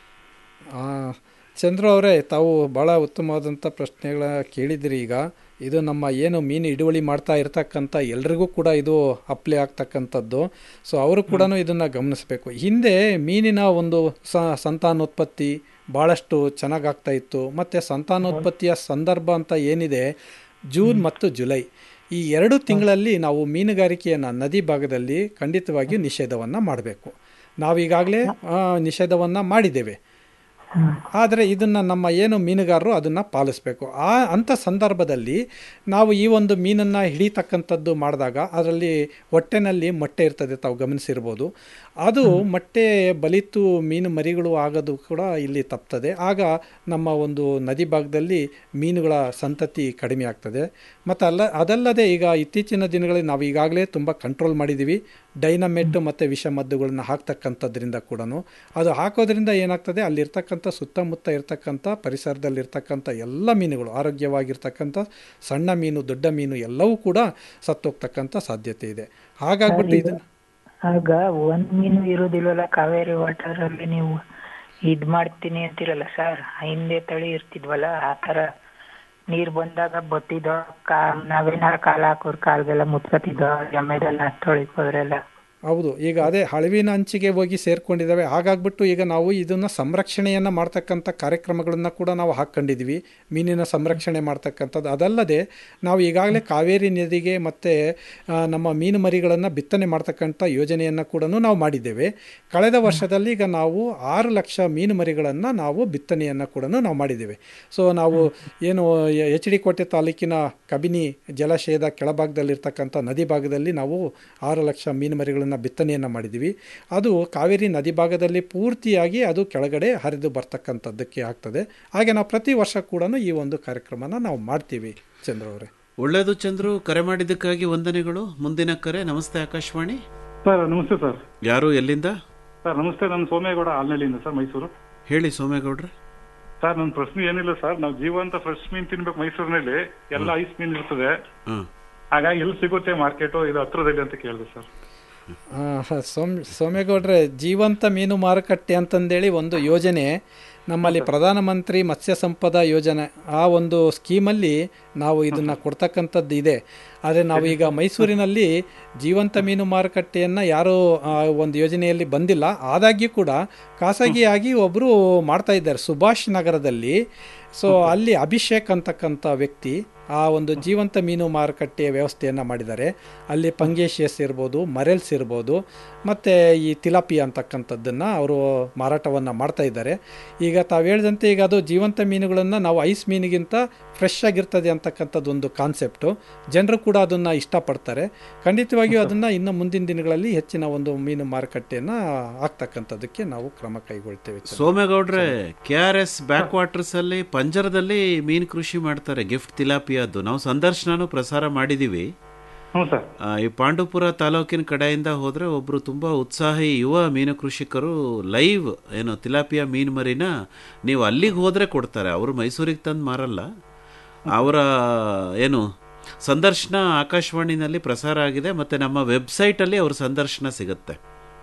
ಆ, ಚಂದ್ರು ಅವರೇ ತಾವು ಭಾಳ ಉತ್ತಮವಾದಂಥ ಪ್ರಶ್ನೆಗಳ ಕೇಳಿದಿರಿ ಈಗ ಇದು ನಮ್ಮ ಏನು ಮೀನು ಹಿಡುವಳಿ ಮಾಡ್ತಾ ಇರ್ತಕ್ಕಂಥ ಎಲ್ರಿಗೂ ಕೂಡ ಇದು ಅಪ್ಲೈ ಆಗ್ತಕ್ಕಂಥದ್ದು ಸೊ ಅವರು ಕೂಡ ಇದನ್ನು ಗಮನಿಸಬೇಕು ಹಿಂದೆ ಮೀನಿನ ಒಂದು ಸ ಸಂತಾನೋತ್ಪತ್ತಿ ಭಾಳಷ್ಟು ಚೆನ್ನಾಗಾಗ್ತಾ ಇತ್ತು ಮತ್ತು ಸಂತಾನೋತ್ಪತ್ತಿಯ ಸಂದರ್ಭ ಅಂತ ಏನಿದೆ ಜೂನ್ ಮತ್ತು ಜುಲೈ ಈ ಎರಡು ತಿಂಗಳಲ್ಲಿ ನಾವು ಮೀನುಗಾರಿಕೆಯನ್ನು ನದಿ ಭಾಗದಲ್ಲಿ ಖಂಡಿತವಾಗಿಯೂ ನಿಷೇಧವನ್ನು ಮಾಡಬೇಕು ನಾವೀಗಾಗಲೇ ನಿಷೇಧವನ್ನು ಮಾಡಿದ್ದೇವೆ ಆದರೆ ಇದನ್ನು ನಮ್ಮ ಏನು ಮೀನುಗಾರರು ಅದನ್ನು ಪಾಲಿಸಬೇಕು ಆ ಅಂಥ ಸಂದರ್ಭದಲ್ಲಿ ನಾವು ಈ ಒಂದು ಮೀನನ್ನು ಹಿಡಿತಕ್ಕಂಥದ್ದು ಮಾಡಿದಾಗ ಅದರಲ್ಲಿ ಹೊಟ್ಟೆನಲ್ಲಿ ಮೊಟ್ಟೆ ಇರ್ತದೆ ತಾವು ಗಮನಿಸಿರ್ಬೋದು ಅದು ಮೊಟ್ಟೆ ಬಲಿತು ಮೀನು ಮರಿಗಳು ಆಗೋದು ಕೂಡ ಇಲ್ಲಿ ತಪ್ತದೆ ಆಗ ನಮ್ಮ ಒಂದು ನದಿ ಭಾಗದಲ್ಲಿ ಮೀನುಗಳ ಸಂತತಿ ಕಡಿಮೆ ಆಗ್ತದೆ ಮತ್ತು ಅಲ್ಲ ಅದಲ್ಲದೆ ಈಗ ಇತ್ತೀಚಿನ ದಿನಗಳಲ್ಲಿ ನಾವು ಈಗಾಗಲೇ ತುಂಬ ಕಂಟ್ರೋಲ್ ಮಾಡಿದ್ದೀವಿ ಡೈನಮೆಟ್ ಮತ್ತು ವಿಷಮದ್ದುಗಳನ್ನ ಹಾಕ್ತಕ್ಕಂಥದ್ರಿಂದ ಕೂಡ ಅದು ಹಾಕೋದ್ರಿಂದ ಏನಾಗ್ತದೆ ಅಲ್ಲಿರ್ತಕ್ಕಂಥ ಸುತ್ತಮುತ್ತ ಇರ್ತಕ್ಕಂಥ ಪರಿಸರದಲ್ಲಿರ್ತಕ್ಕಂಥ ಎಲ್ಲ ಮೀನುಗಳು ಆರೋಗ್ಯವಾಗಿರ್ತಕ್ಕಂಥ ಸಣ್ಣ ಮೀನು ದೊಡ್ಡ ಮೀನು ಎಲ್ಲವೂ ಕೂಡ ಸತ್ತೋಗ್ತಕ್ಕಂಥ ಸಾಧ್ಯತೆ ಇದೆ ಹಾಗಾಗ್ಬಿಟ್ಟು ಇದನ್ನು ಆಗ ಒಂದ್ ಮೀನು ಇರುದಿಲ್ವಲ್ಲ ಕಾವೇರಿ ವಾಟರ್ ಅಲ್ಲಿ ನೀವು ಇದ್ ಮಾಡ್ತೀನಿ ಅಂತಿರಲ್ಲ ಸರ್ ಹಿಂದೆ ತಳಿ ಇರ್ತಿದ್ವಲ್ಲ ಆ ತರ ನೀರ್ ಬಂದಾಗ ಬತ್ತಿದ್ದೋ ಕಾ ನಾವೇನಾರ ಕಾಲ ಹಾಕೋರ್ ಕಾಲ್ಗೆಲ್ಲ ಮುತ್ಕತಿದ್ದೋ ಜಮ್ಮೆದೆಲ್ಲ ತೊಳಿಕೋದ್ರೆಲ್ಲ ಹೌದು ಈಗ ಅದೇ ಹಳವಿನ ಅಂಚಿಗೆ ಹೋಗಿ ಸೇರ್ಕೊಂಡಿದ್ದಾವೆ ಹಾಗಾಗ್ಬಿಟ್ಟು ಈಗ ನಾವು ಇದನ್ನು ಸಂರಕ್ಷಣೆಯನ್ನು ಮಾಡ್ತಕ್ಕಂಥ ಕಾರ್ಯಕ್ರಮಗಳನ್ನು ಕೂಡ ನಾವು ಹಾಕ್ಕೊಂಡಿದ್ವಿ ಮೀನಿನ ಸಂರಕ್ಷಣೆ ಮಾಡ್ತಕ್ಕಂಥದ್ದು ಅದಲ್ಲದೆ ನಾವು ಈಗಾಗಲೇ ಕಾವೇರಿ ನದಿಗೆ ಮತ್ತು ನಮ್ಮ ಮೀನು ಮರಿಗಳನ್ನು ಬಿತ್ತನೆ ಮಾಡ್ತಕ್ಕಂಥ ಯೋಜನೆಯನ್ನು ಕೂಡ ನಾವು ಮಾಡಿದ್ದೇವೆ ಕಳೆದ ವರ್ಷದಲ್ಲಿ ಈಗ ನಾವು ಆರು ಲಕ್ಷ ಮೀನು ಮರಿಗಳನ್ನು ನಾವು ಬಿತ್ತನೆಯನ್ನು ಕೂಡ ನಾವು ಮಾಡಿದ್ದೇವೆ ಸೊ ನಾವು ಏನು ಎಚ್ ಡಿ ಕೋಟೆ ತಾಲೂಕಿನ ಕಬಿನಿ ಜಲಾಶಯದ ಕೆಳಭಾಗದಲ್ಲಿರ್ತಕ್ಕಂಥ ನದಿ ಭಾಗದಲ್ಲಿ ನಾವು ಆರು ಲಕ್ಷ ಮೀನು ಮರಿಗಳನ್ನು ಬಿತ್ತನೆಯನ್ನು ಮಾಡಿದ್ದೀವಿ ಅದು ಕಾವೇರಿ ನದಿ ಭಾಗದಲ್ಲಿ ಪೂರ್ತಿಯಾಗಿ ಅದು ಕೆಳಗಡೆ ಹರಿದು ಬರ್ತಕ್ಕಂಥದ್ದಕ್ಕೆ ಆಗ್ತದೆ ಹಾಗೆ ನಾವು ಪ್ರತಿ ವರ್ಷ ಕೂಡ ಈ ಒಂದು ಕಾರ್ಯಕ್ರಮನ ನಾವು ಮಾಡ್ತೀವಿ ಚಂದ್ರ ಅವರೇ ಒಳ್ಳೆಯದು ಚಂದ್ರು ಕರೆ ಮಾಡಿದ್ದಕ್ಕಾಗಿ ವಂದನೆಗಳು ಮುಂದಿನ ಕರೆ ನಮಸ್ತೆ ಆಕಾಶವಾಣಿ ಸರ್ ನಮಸ್ತೆ ಸರ್ ಯಾರು ಎಲ್ಲಿಂದ ಸರ್ ನಮಸ್ತೆ ನಾನು ಸೋಮೇಗೌಡ ಆಲ್ನಳ್ಳಿಯಿಂದ ಸರ್ ಮೈಸೂರು ಹೇಳಿ ಸೋಮೇಗೌಡ್ರೆ ಸರ್ ನನ್ನ ಪ್ರಶ್ನೆ ಏನಿಲ್ಲ ಸರ್ ನಾವು ಜೀವಂತ ಫ್ರೆಶ್ ಮೀನ್ ತಿನ್ಬೇಕು ಮೈಸೂರಿನಲ್ಲಿ ಎಲ್ಲ ಐಸ್ ಮೀನ್ ಇರ್ತದೆ ಹ್ಮ್ ಹಾಗಾಗಿ ಎಲ್ಲಿ ಸಿಗುತ್ತೆ ಮಾರ್ಕೆಟು ಇದು ಹತ್ರದಲ್ಲಿ ಅಂತ ಕೇಳಿದೆ ಸರ್ ಆ, ಸೋಮ್ ಸೋಮೇಗೌಡ್ರೆ ಜೀವಂತ ಮೀನು ಮಾರುಕಟ್ಟೆ ಅಂತಂದೇಳಿ ಒಂದು ಯೋಜನೆ ನಮ್ಮಲ್ಲಿ ಪ್ರಧಾನಮಂತ್ರಿ ಮತ್ಸ್ಯ ಸಂಪದ ಯೋಜನೆ ಆ ಒಂದು ಸ್ಕೀಮಲ್ಲಿ ನಾವು ಇದನ್ನು ಕೊಡ್ತಕ್ಕಂಥದ್ದು ಇದೆ ಆದರೆ ನಾವು ಈಗ ಮೈಸೂರಿನಲ್ಲಿ ಜೀವಂತ ಮೀನು ಮಾರುಕಟ್ಟೆಯನ್ನು ಯಾರೂ ಆ ಒಂದು ಯೋಜನೆಯಲ್ಲಿ ಬಂದಿಲ್ಲ ಆದಾಗ್ಯೂ ಕೂಡ ಖಾಸಗಿಯಾಗಿ ಒಬ್ಬರು ಮಾಡ್ತಾ ಇದ್ದಾರೆ ಸುಭಾಷ್ ನಗರದಲ್ಲಿ ಸೊ ಅಲ್ಲಿ ಅಭಿಷೇಕ್ ಅಂತಕ್ಕಂಥ ವ್ಯಕ್ತಿ ಆ ಒಂದು ಜೀವಂತ ಮೀನು ಮಾರುಕಟ್ಟೆಯ ವ್ಯವಸ್ಥೆಯನ್ನು ಮಾಡಿದ್ದಾರೆ ಅಲ್ಲಿ ಪಂಗೇಶಿಯಸ್ ಇರ್ಬೋದು ಮರೆಲ್ಸ್ ಇರ್ಬೋದು ಮತ್ತು ಈ ತಿಲಾಪಿ ಅಂತಕ್ಕಂಥದ್ದನ್ನು ಅವರು ಮಾರಾಟವನ್ನು ಮಾಡ್ತಾ ಇದ್ದಾರೆ ಈಗ ತಾವು ಹೇಳಿದಂತೆ ಈಗ ಅದು ಜೀವಂತ ಮೀನುಗಳನ್ನು ನಾವು ಐಸ್ ಮೀನಿಗಿಂತ ಫ್ರೆಶ್ ಆಗಿರ್ತದೆ ಅಂತಕ್ಕಂಥದ್ದು ಒಂದು ಕಾನ್ಸೆಪ್ಟು ಜನರು ಕೂಡ ಅದನ್ನು ಇಷ್ಟಪಡ್ತಾರೆ ಖಂಡಿತವಾಗಿಯೂ ಅದನ್ನು ಇನ್ನು ಮುಂದಿನ ದಿನಗಳಲ್ಲಿ ಹೆಚ್ಚಿನ ಒಂದು ಮೀನು ಮಾರುಕಟ್ಟೆಯನ್ನು ಆಗ್ತಕ್ಕಂಥದ್ದಕ್ಕೆ ನಾವು ಕ್ರಮ ಕೈಗೊಳ್ತೇವೆ ಸೋಮೇಗೌಡ್ರೆ K R S backwaters ಅಲ್ಲಿ ಪಂಜರದಲ್ಲಿ ಮೀನು ಕೃಷಿ ಮಾಡ್ತಾರೆ ಗಿಫ್ಟ್ ತಿಲಾಪಿಯಾದ್ದು ನಾವು ಸಂದರ್ಶನನೂ ಪ್ರಸಾರ ಮಾಡಿದೀವಿ ಹ್ಞೂ ಸರ್ ಆ, ಈ ಪಾಂಡುಪುರ ತಾಲೂಕಿನ ಕಡೆಯಿಂದ ಹೋದ್ರೆ ಒಬ್ರು ತುಂಬಾ ಉತ್ಸಾಹಿ ಯುವ ಮೀನು ಕೃಷಿಕರು ಲೈವ್ ಏನು ತಿಲಾಪಿಯಾ ಮೀನು ಮರಿನ ನೀವು ಅಲ್ಲಿಗೆ ಹೋದ್ರೆ ಕೊಡ್ತಾರೆ ಅವರು ಮೈಸೂರಿಗೆ ತಂದು ಮಾರಲ್ಲ ಅವರ ಏನು ಸಂದರ್ಶನ ಆಕಾಶವಾಣಿನಲ್ಲಿ ಪ್ರಸಾರ ಆಗಿದೆ ಮತ್ತೆ ನಮ್ಮ ವೆಬ್ಸೈಟ್ ಅಲ್ಲಿ ಅವ್ರ ಸಂದರ್ಶನ ಸಿಗುತ್ತೆ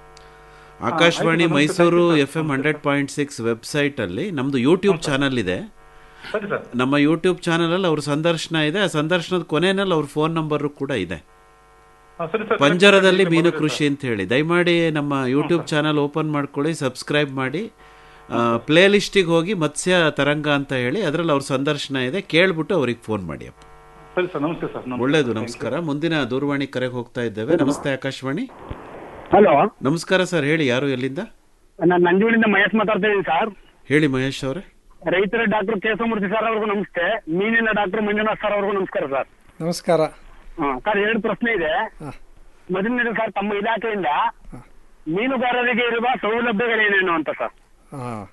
ಆಕಾಶವಾಣಿ ಆಯ್ತು, ನಮಸ್ತೆ, Mysuru thank you, F M hundred point six website ಅಲ್ಲಿ ನಮ್ದು ಯೂಟ್ಯೂಬ್ ಚಾನಲ್ ಇದೆ ಸರಿ ಸರ್ ನಮ್ಮ ಯೂಟ್ಯೂಬ್ ಚಾನಲ್ ಅವ್ರ ಸಂದರ್ಶನ ಇದೆ ಆ ಸಂದರ್ಶನದ ಕೊನೆಯಲ್ಲಿ ಅವ್ರ ಫೋನ್ ನಂಬರ್ ಕೂಡ ಇದೆ ಹಾ, ಸರಿ ಸರ್ ಪಂಜರದಲ್ಲಿ ಸರಿ, ಮೀನು ಸರ್. ಕೃಷಿ ಅಂತ ಹೇಳಿ ದಯಮಾಡಿ ನಮ್ಮ ಯೂಟ್ಯೂಬ್ ಚಾನಲ್ ಓಪನ್ ಮಾಡ್ಕೊಳ್ಳಿ ಸಬ್ಸ್ಕ್ರೈಬ್ ಮಾಡಿ ಪ್ಲೇ ಲಿಸ್ಟಿಗೆ ಹೋಗಿ ಮತ್ಸ್ಯ ತರಂಗ ಅಂತ ಹೇಳಿ ಅದರಲ್ಲಿ ಅವ್ರ ಸಂದರ್ಶನ ಇದೆ ಕೇಳ್ಬಿಟ್ಟು ಅವ್ರಿಗೆ ಫೋನ್ ಮಾಡಿ ಅಪ್ಪ ಸರಿ ಸರ್ ನಮಸ್ತೆ ಸರ್ ನಮಸ್ತೆ. ಒಳ್ಳೇದು ನಮಸ್ಕಾರ ಮುಂದಿನ ದೂರವಾಣಿ ಕರೆಗೆ ಹೋಗ್ತಾ ಇದ್ದೇವೆ ನಮಸ್ತೆ ಆಕಾಶವಾಣಿ ಹಲೋ ನಮಸ್ಕಾರ ಸರ್ ಹೇಳಿ ಯಾರು ಎಲ್ಲಿಂದ ನಾನು ನಂಜುಳಿಂದ ಮಹೇಶ್ ಮಾತಾಡ್ತಾ ಇದ್ದೀನಿ ಸರ್ ಹೇಳಿ ಮಹೇಶ್ ಅವರೇ ರೈತರ ಡಾಕ್ಟರ್ ಕೇಶವಮೂರ್ತಿ ಸರ್ ಅವ್ರಿಗೂ ನಮಸ್ತೆ ಮೀನಿನ ಡಾಕ್ಟರ್ ಮಂಜುನಾಥ್ ಸರ್ ಅವ್ರಿಗೂ ನಮಸ್ಕಾರ ಸರ್ ನಮಸ್ಕಾರ ಹಾ, ಸರ್ ಎರಡು ಪ್ರಶ್ನೆ ಇದೆ ಮೊದಲನೇದು ಸರ್ ತಮ್ಮ ಇಲಾಖೆಯಿಂದ ಮೀನುಗಾರರಿಗೆ ಇರುವ ಸೌಲಭ್ಯಗಳೇನೇನು ಅಂತ ಸರ್ ಹಾಂ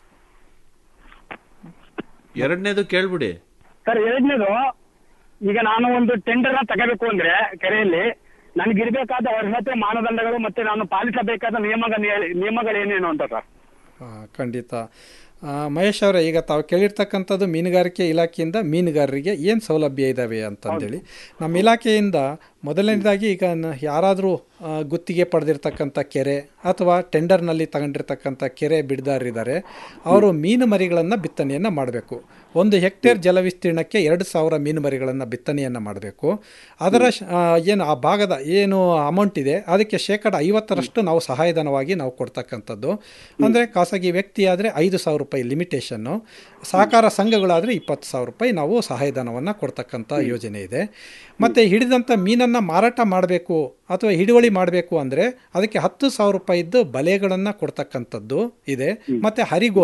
ಎರಡನೇದು ಕೇಳ್ಬಿಡಿ ಸರ್ ಎರಡನೇದು ಈಗ ನಾನು ಒಂದು ಟೆಂಡರ್ ತಗೋಬೇಕು ಅಂದ್ರೆ ಕೆರೆಯಲ್ಲಿ ನನಗಿರ್ಬೇಕಾದ ಅರ್ಹತೆ ಮಾನದಂಡಗಳು ಮತ್ತೆ ನಾನು ಪಾಲಿಸಬೇಕಾದ ನಿಯಮಗಳ ನಿಯಮಗಳೇನೇನು ಅಂತ ಸರ್ ಆ, ಖಂಡಿತ ಆ, ಮಹೇಶ್ ಅವರೇ ಈಗ ತಾವು ಕೇಳಿರ್ತಕ್ಕಂಥದ್ದು ಮೀನುಗಾರಿಕೆ ಇಲಾಖೆಯಿಂದ ಮೀನುಗಾರರಿಗೆ ಏನು ಸೌಲಭ್ಯ ಇದ್ದಾವೆ ಅಂತಂದೇಳಿ ನಮ್ಮ ಇಲಾಖೆಯಿಂದ ಮೊದಲನೇದಾಗಿ ಈಗ ನ- ಯಾರಾದರೂ ಆ, ಗುತ್ತಿಗೆ ಪಡೆದಿರ್ತಕ್ಕಂಥ ಕೆರೆ ಅಥವಾ ಟೆಂಡರ್ನಲ್ಲಿ ತಗೊಂಡಿರ್ತಕ್ಕಂಥ ಕೆರೆ ಬಿಡ್ದಾರಿದ್ದಾರೆ ಅವರು ಮೀನು ಮರಿಗಳನ್ನು ಬಿತ್ತನೆಯನ್ನು ಮಾಡಬೇಕು ಒಂದು ಹೆಕ್ಟೇರ್ ಜಲ ವಿಸ್ತೀರ್ಣಕ್ಕೆ ಎರಡು ಸಾವಿರ ಮೀನು ಮರಿಗಳನ್ನು ಬಿತ್ತನೆಯನ್ನು ಮಾಡಬೇಕು ಅದರ ಶ- ಆ, ಏನು ಆ ಭಾಗದ ಏನು ಅಮೌಂಟ್ ಇದೆ ಅದಕ್ಕೆ ಶೇಕಡ ಐವತ್ತರಷ್ಟು ನಾವು ಸಹಾಯಧನವಾಗಿ ನಾವು ಕೊಡ್ತಕ್ಕಂಥದ್ದು ಅಂದರೆ ಖಾಸಗಿ ವ್ಯಕ್ತಿ ಆದರೆ ಐದು ಸಾವಿರ ರೂಪಾಯಿ ಲಿಮಿಟೇಷನ್ನು ಸಹಕಾರ ಸಂಘಗಳಾದರೆ ಇಪ್ಪತ್ತು ಸಾವಿರ ರೂಪಾಯಿ ನಾವು ಸಹಾಯಧನವನ್ನು ಕೊಡ್ತಕ್ಕಂಥ ಯೋಜನೆ ಇದೆ ಮತ್ತು ಹಿಡಿದಂಥ ಮೀನನ್ನು ಮಾರಾಟ ಮಾಡಬೇಕು ಅಥವಾ ಹಿಡುವಳಿ ಮಾಡಬೇಕು ಅಂದರೆ ಅದಕ್ಕೆ ಹತ್ತು ಸಾವಿರ ರೂಪಾಯಿದ್ದು ಬಲೆಗಳನ್ನು ಕೊಡ್ತಕ್ಕಂಥದ್ದು ಇದೆ ಮತ್ತು ಹರಿಗೋಲು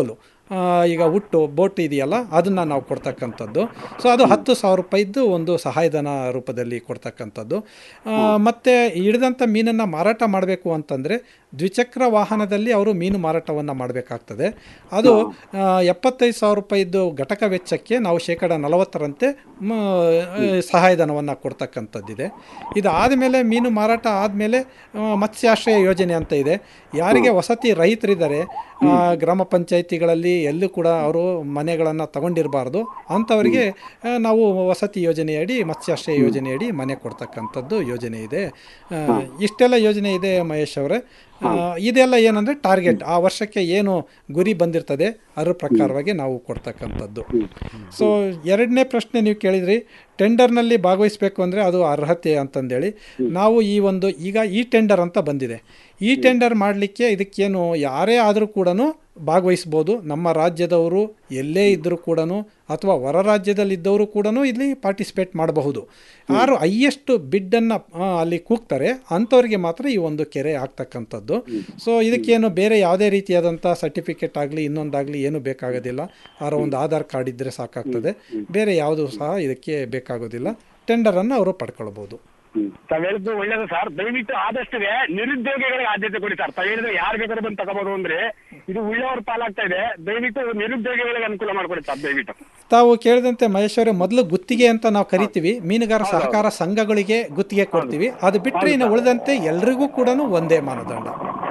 ಆ, ಈಗ ಹುಟ್ಟು ಬೋಟ್ ಇದೆಯಲ್ಲ ಅದನ್ನು ನಾವು ಕೊಡ್ತಕ್ಕಂಥದ್ದು ಸೊ ಅದು ಹತ್ತು ಸಾವಿರ ರೂಪಾಯಿದ್ದು ಒಂದು ಸಹಾಯಧನ ರೂಪದಲ್ಲಿ ಕೊಡ್ತಕ್ಕಂಥದ್ದು ಆ, ಮತ್ತು ಹಿಡಿದಂಥ ಮೀನನ್ನು ಮಾರಾಟ ಮಾಡಬೇಕು ಅಂತಂದರೆ ದ್ವಿಚಕ್ರ ವಾಹನದಲ್ಲಿ ಅವರು ಮೀನು ಮಾರಾಟವನ್ನು ಮಾಡಬೇಕಾಗ್ತದೆ ಅದು ಆ, ಎಪ್ಪತ್ತೈದು ಸಾವಿರ ರೂಪಾಯಿದ್ದು ಘಟಕ ವೆಚ್ಚಕ್ಕೆ ನಾವು ಶೇಕಡ ನಲವತ್ತರಂತೆ ಮ, ಆ, ಸಹಾಯಧನವನ್ನು ಕೊಡ್ತಕ್ಕಂಥದ್ದಿದೆ ಇದಾದ ಮೇಲೆ ಮೀನು ಮಾರಾಟ ಆದಮೇಲೆ ಮತ್ಸ್ಯಾಶ್ರಯ ಯೋಜನೆ ಅಂತ ಇದೆ ಯಾರಿಗೆ ವಸತಿ ರೈತರಿದ್ದಾರೆ ಆ, ಗ್ರಾಮ ಪಂಚಾಯಿತಿಗಳಲ್ಲಿ ಎಲ್ಲೂ ಕೂಡ ಅವರು ಮನೆಗಳನ್ನು ತಗೊಂಡಿರಬಾರ್ದು ಅಂಥವರಿಗೆ ಆ, ನಾವು ವಸತಿ ಯೋಜನೆಯಡಿ ಮತ್ಸ್ಯಾಶ್ರಯ ಯೋಜನೆಯಡಿ ಮನೆ ಕೊಡ್ತಕ್ಕಂಥದ್ದು ಯೋಜನೆ ಇದೆ ಆ, ಇಷ್ಟೆಲ್ಲ ಯೋಜನೆ ಇದೆ ಮಹೇಶ್ ಅವರೇ ಆ, ಇದೆಲ್ಲ ಏನಂದರೆ ಟಾರ್ಗೆಟ್ ಆ ವರ್ಷಕ್ಕೆ ಏನು ಗುರಿ ಬಂದಿರ್ತದೆ ಅದ್ರ ಪ್ರಕಾರವಾಗಿ ನಾವು ಕೊಡ್ತಕ್ಕಂಥದ್ದು ಸೊ ಎರಡನೇ ಪ್ರಶ್ನೆ ನೀವು ಕೇಳಿದ್ರಿ ಟೆಂಡರ್ನಲ್ಲಿ ಭಾಗವಹಿಸಬೇಕು ಅಂದರೆ ಅದು ಅರ್ಹತೆ ಅಂತಂದೇಳಿ ನಾವು ಈ ಒಂದು ಈಗ ಈ ಟೆಂಡರ್ ಅಂತ ಬಂದಿದೆ ಈ ಟೆಂಡರ್ ಮಾಡಲಿಕ್ಕೆ ಇದಕ್ಕೇನು ಯಾರೇ ಆದರೂ ಕೂಡ ಭಾಗವಹಿಸ್ಬೋದು ನಮ್ಮ ರಾಜ್ಯದವರು ಎಲ್ಲೇ ಇದ್ದರೂ ಕೂಡ ಅಥವಾ ಹೊರ ರಾಜ್ಯದಲ್ಲಿದ್ದವರು ಕೂಡ ಇಲ್ಲಿ ಪಾರ್ಟಿಸಿಪೇಟ್ ಮಾಡಬಹುದು ಯಾರು ಹೈಯೆಸ್ಟ್ ಬಿಡ್ಡನ್ನು ಅಲ್ಲಿ ಕೂಗ್ತಾರೆ ಅಂಥವ್ರಿಗೆ ಮಾತ್ರ ಈ ಒಂದು ಕೆರೆ ಆಗ್ತಕ್ಕಂಥದ್ದು ಸೊ ಇದಕ್ಕೇನು ಬೇರೆ ಯಾವುದೇ ರೀತಿಯಾದಂಥ ಸರ್ಟಿಫಿಕೇಟ್ ಆಗಲಿ ಇನ್ನೊಂದಾಗಲಿ ಏನು ಬೇಕಾಗೋದಿಲ್ಲ ಅವರ ಒಂದು ಆಧಾರ್ ಕಾರ್ಡ್ ಇದ್ದರೆ ಸಾಕಾಗ್ತದೆ ಬೇರೆ ಯಾವುದು ಸಹ ಇದಕ್ಕೆ ಬೇಕಾಗೋದಿಲ್ಲ ಟೆಂಡರನ್ನು ಅವರು ಪಡ್ಕೊಳ್ಬೋದು ತಾವ್ ಹೇಳಿದ್ದು ಒಳ್ಳೇದು ಸರ್ ದಯವಿಟ್ಟು ಆದಷ್ಟು ನಿರುದ್ಯೋಗಿಗಳಿಗೆ ಆದ್ಯತೆ ಕೊಡಿ ಸರ್ ತಾವ್ ಹೇಳಿದ್ರೆ ಯಾರು ಬೇಕಾದ್ರೂ ಬಂದು ತಗೋಬಹುದು ಅಂದ್ರೆ ಇದು ಉಳ್ಳವರ ಪಾಲಾಗ್ತಾ ಇದೆ ದಯವಿಟ್ಟು ನಿರುದ್ಯೋಗಿಗಳಿಗೆ ಅನುಕೂಲ ಮಾಡ್ಕೊಡಿ ಸರ್ ದಯವಿಟ್ಟು ತಾವು ಕೇಳಿದಂತೆ ಮಹೇಶ್ವರ ಮೊದಲು ಗುತ್ತಿಗೆ ಅಂತ ನಾವು ಕರಿತೀವಿ ಮೀನುಗಾರ ಸಹಕಾರ ಸಂಘಗಳಿಗೆ ಗುತ್ತಿಗೆ ಕೊಡ್ತೀವಿ ಅದು ಬಿಟ್ಟರೆ ಇನ್ನು ಉಳಿದಂತೆ ಎಲ್ರಿಗೂ ಕೂಡ ಒಂದೇ ಮಾನದಂಡ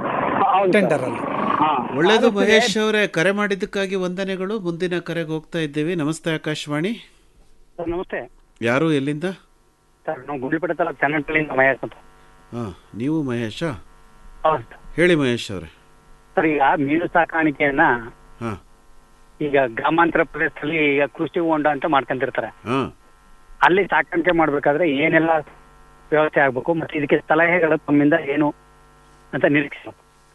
ಟೆಂಡರಲ್ಲಿ ಒಳ್ಳೇದು ಮಹೇಶ್ ಅವರೇ ಕರೆ ಮಾಡಿದ್ದಕ್ಕಾಗಿ ವಂದನೆಗಳು ಮುಂದಿನ ಕರೆಗೆ ಹೋಗ್ತಾ ಇದ್ದೀವಿ ನಮಸ್ತೆ ಆಕಾಶವಾಣಿ ಸರ್ ನಮಸ್ತೆ ಯಾರು ಎಲ್ಲಿಂದ ಸರ್ ನಾವು ಗುಂಡ್ಲುಪೇಟೆ ತಾಲೂಕು ಚನ್ನಟ್ಟಳ್ಳಿಯಿಂದ ಮಹೇಶ್ ಅಂತ ಹಾ ನೀವು ಮಹೇಶ ಹೌದು ಹೇಳಿ ಮಹೇಶ್ ಅವರೇ ಸರ್ ಈಗ ಮೀನು ಸಾಕಾಣಿಕೆಯನ್ನ ಹಾ ಈಗ ಗ್ರಾಮಾಂತರ ಪ್ರದೇಶದಲ್ಲಿ ಈಗ ಕೃಷಿ ಹೊಂಡ ಅಂತ ಮಾಡ್ಕೊಂತಿರ್ತಾರೆ ಹಾ ಅಲ್ಲಿ ಸಾಕಾಣಿಕೆ ಮಾಡ್ಬೇಕಾದ್ರೆ ಏನೆಲ್ಲ ವ್ಯವಸ್ಥೆ ಆಗ್ಬೇಕು ಮತ್ತೆ ಇದಕ್ಕೆ ಸಲಹೆಗಳು ತಮ್ಮಿಂದ ಏನು ಅಂತ ನಿರೀಕ್ಷೆ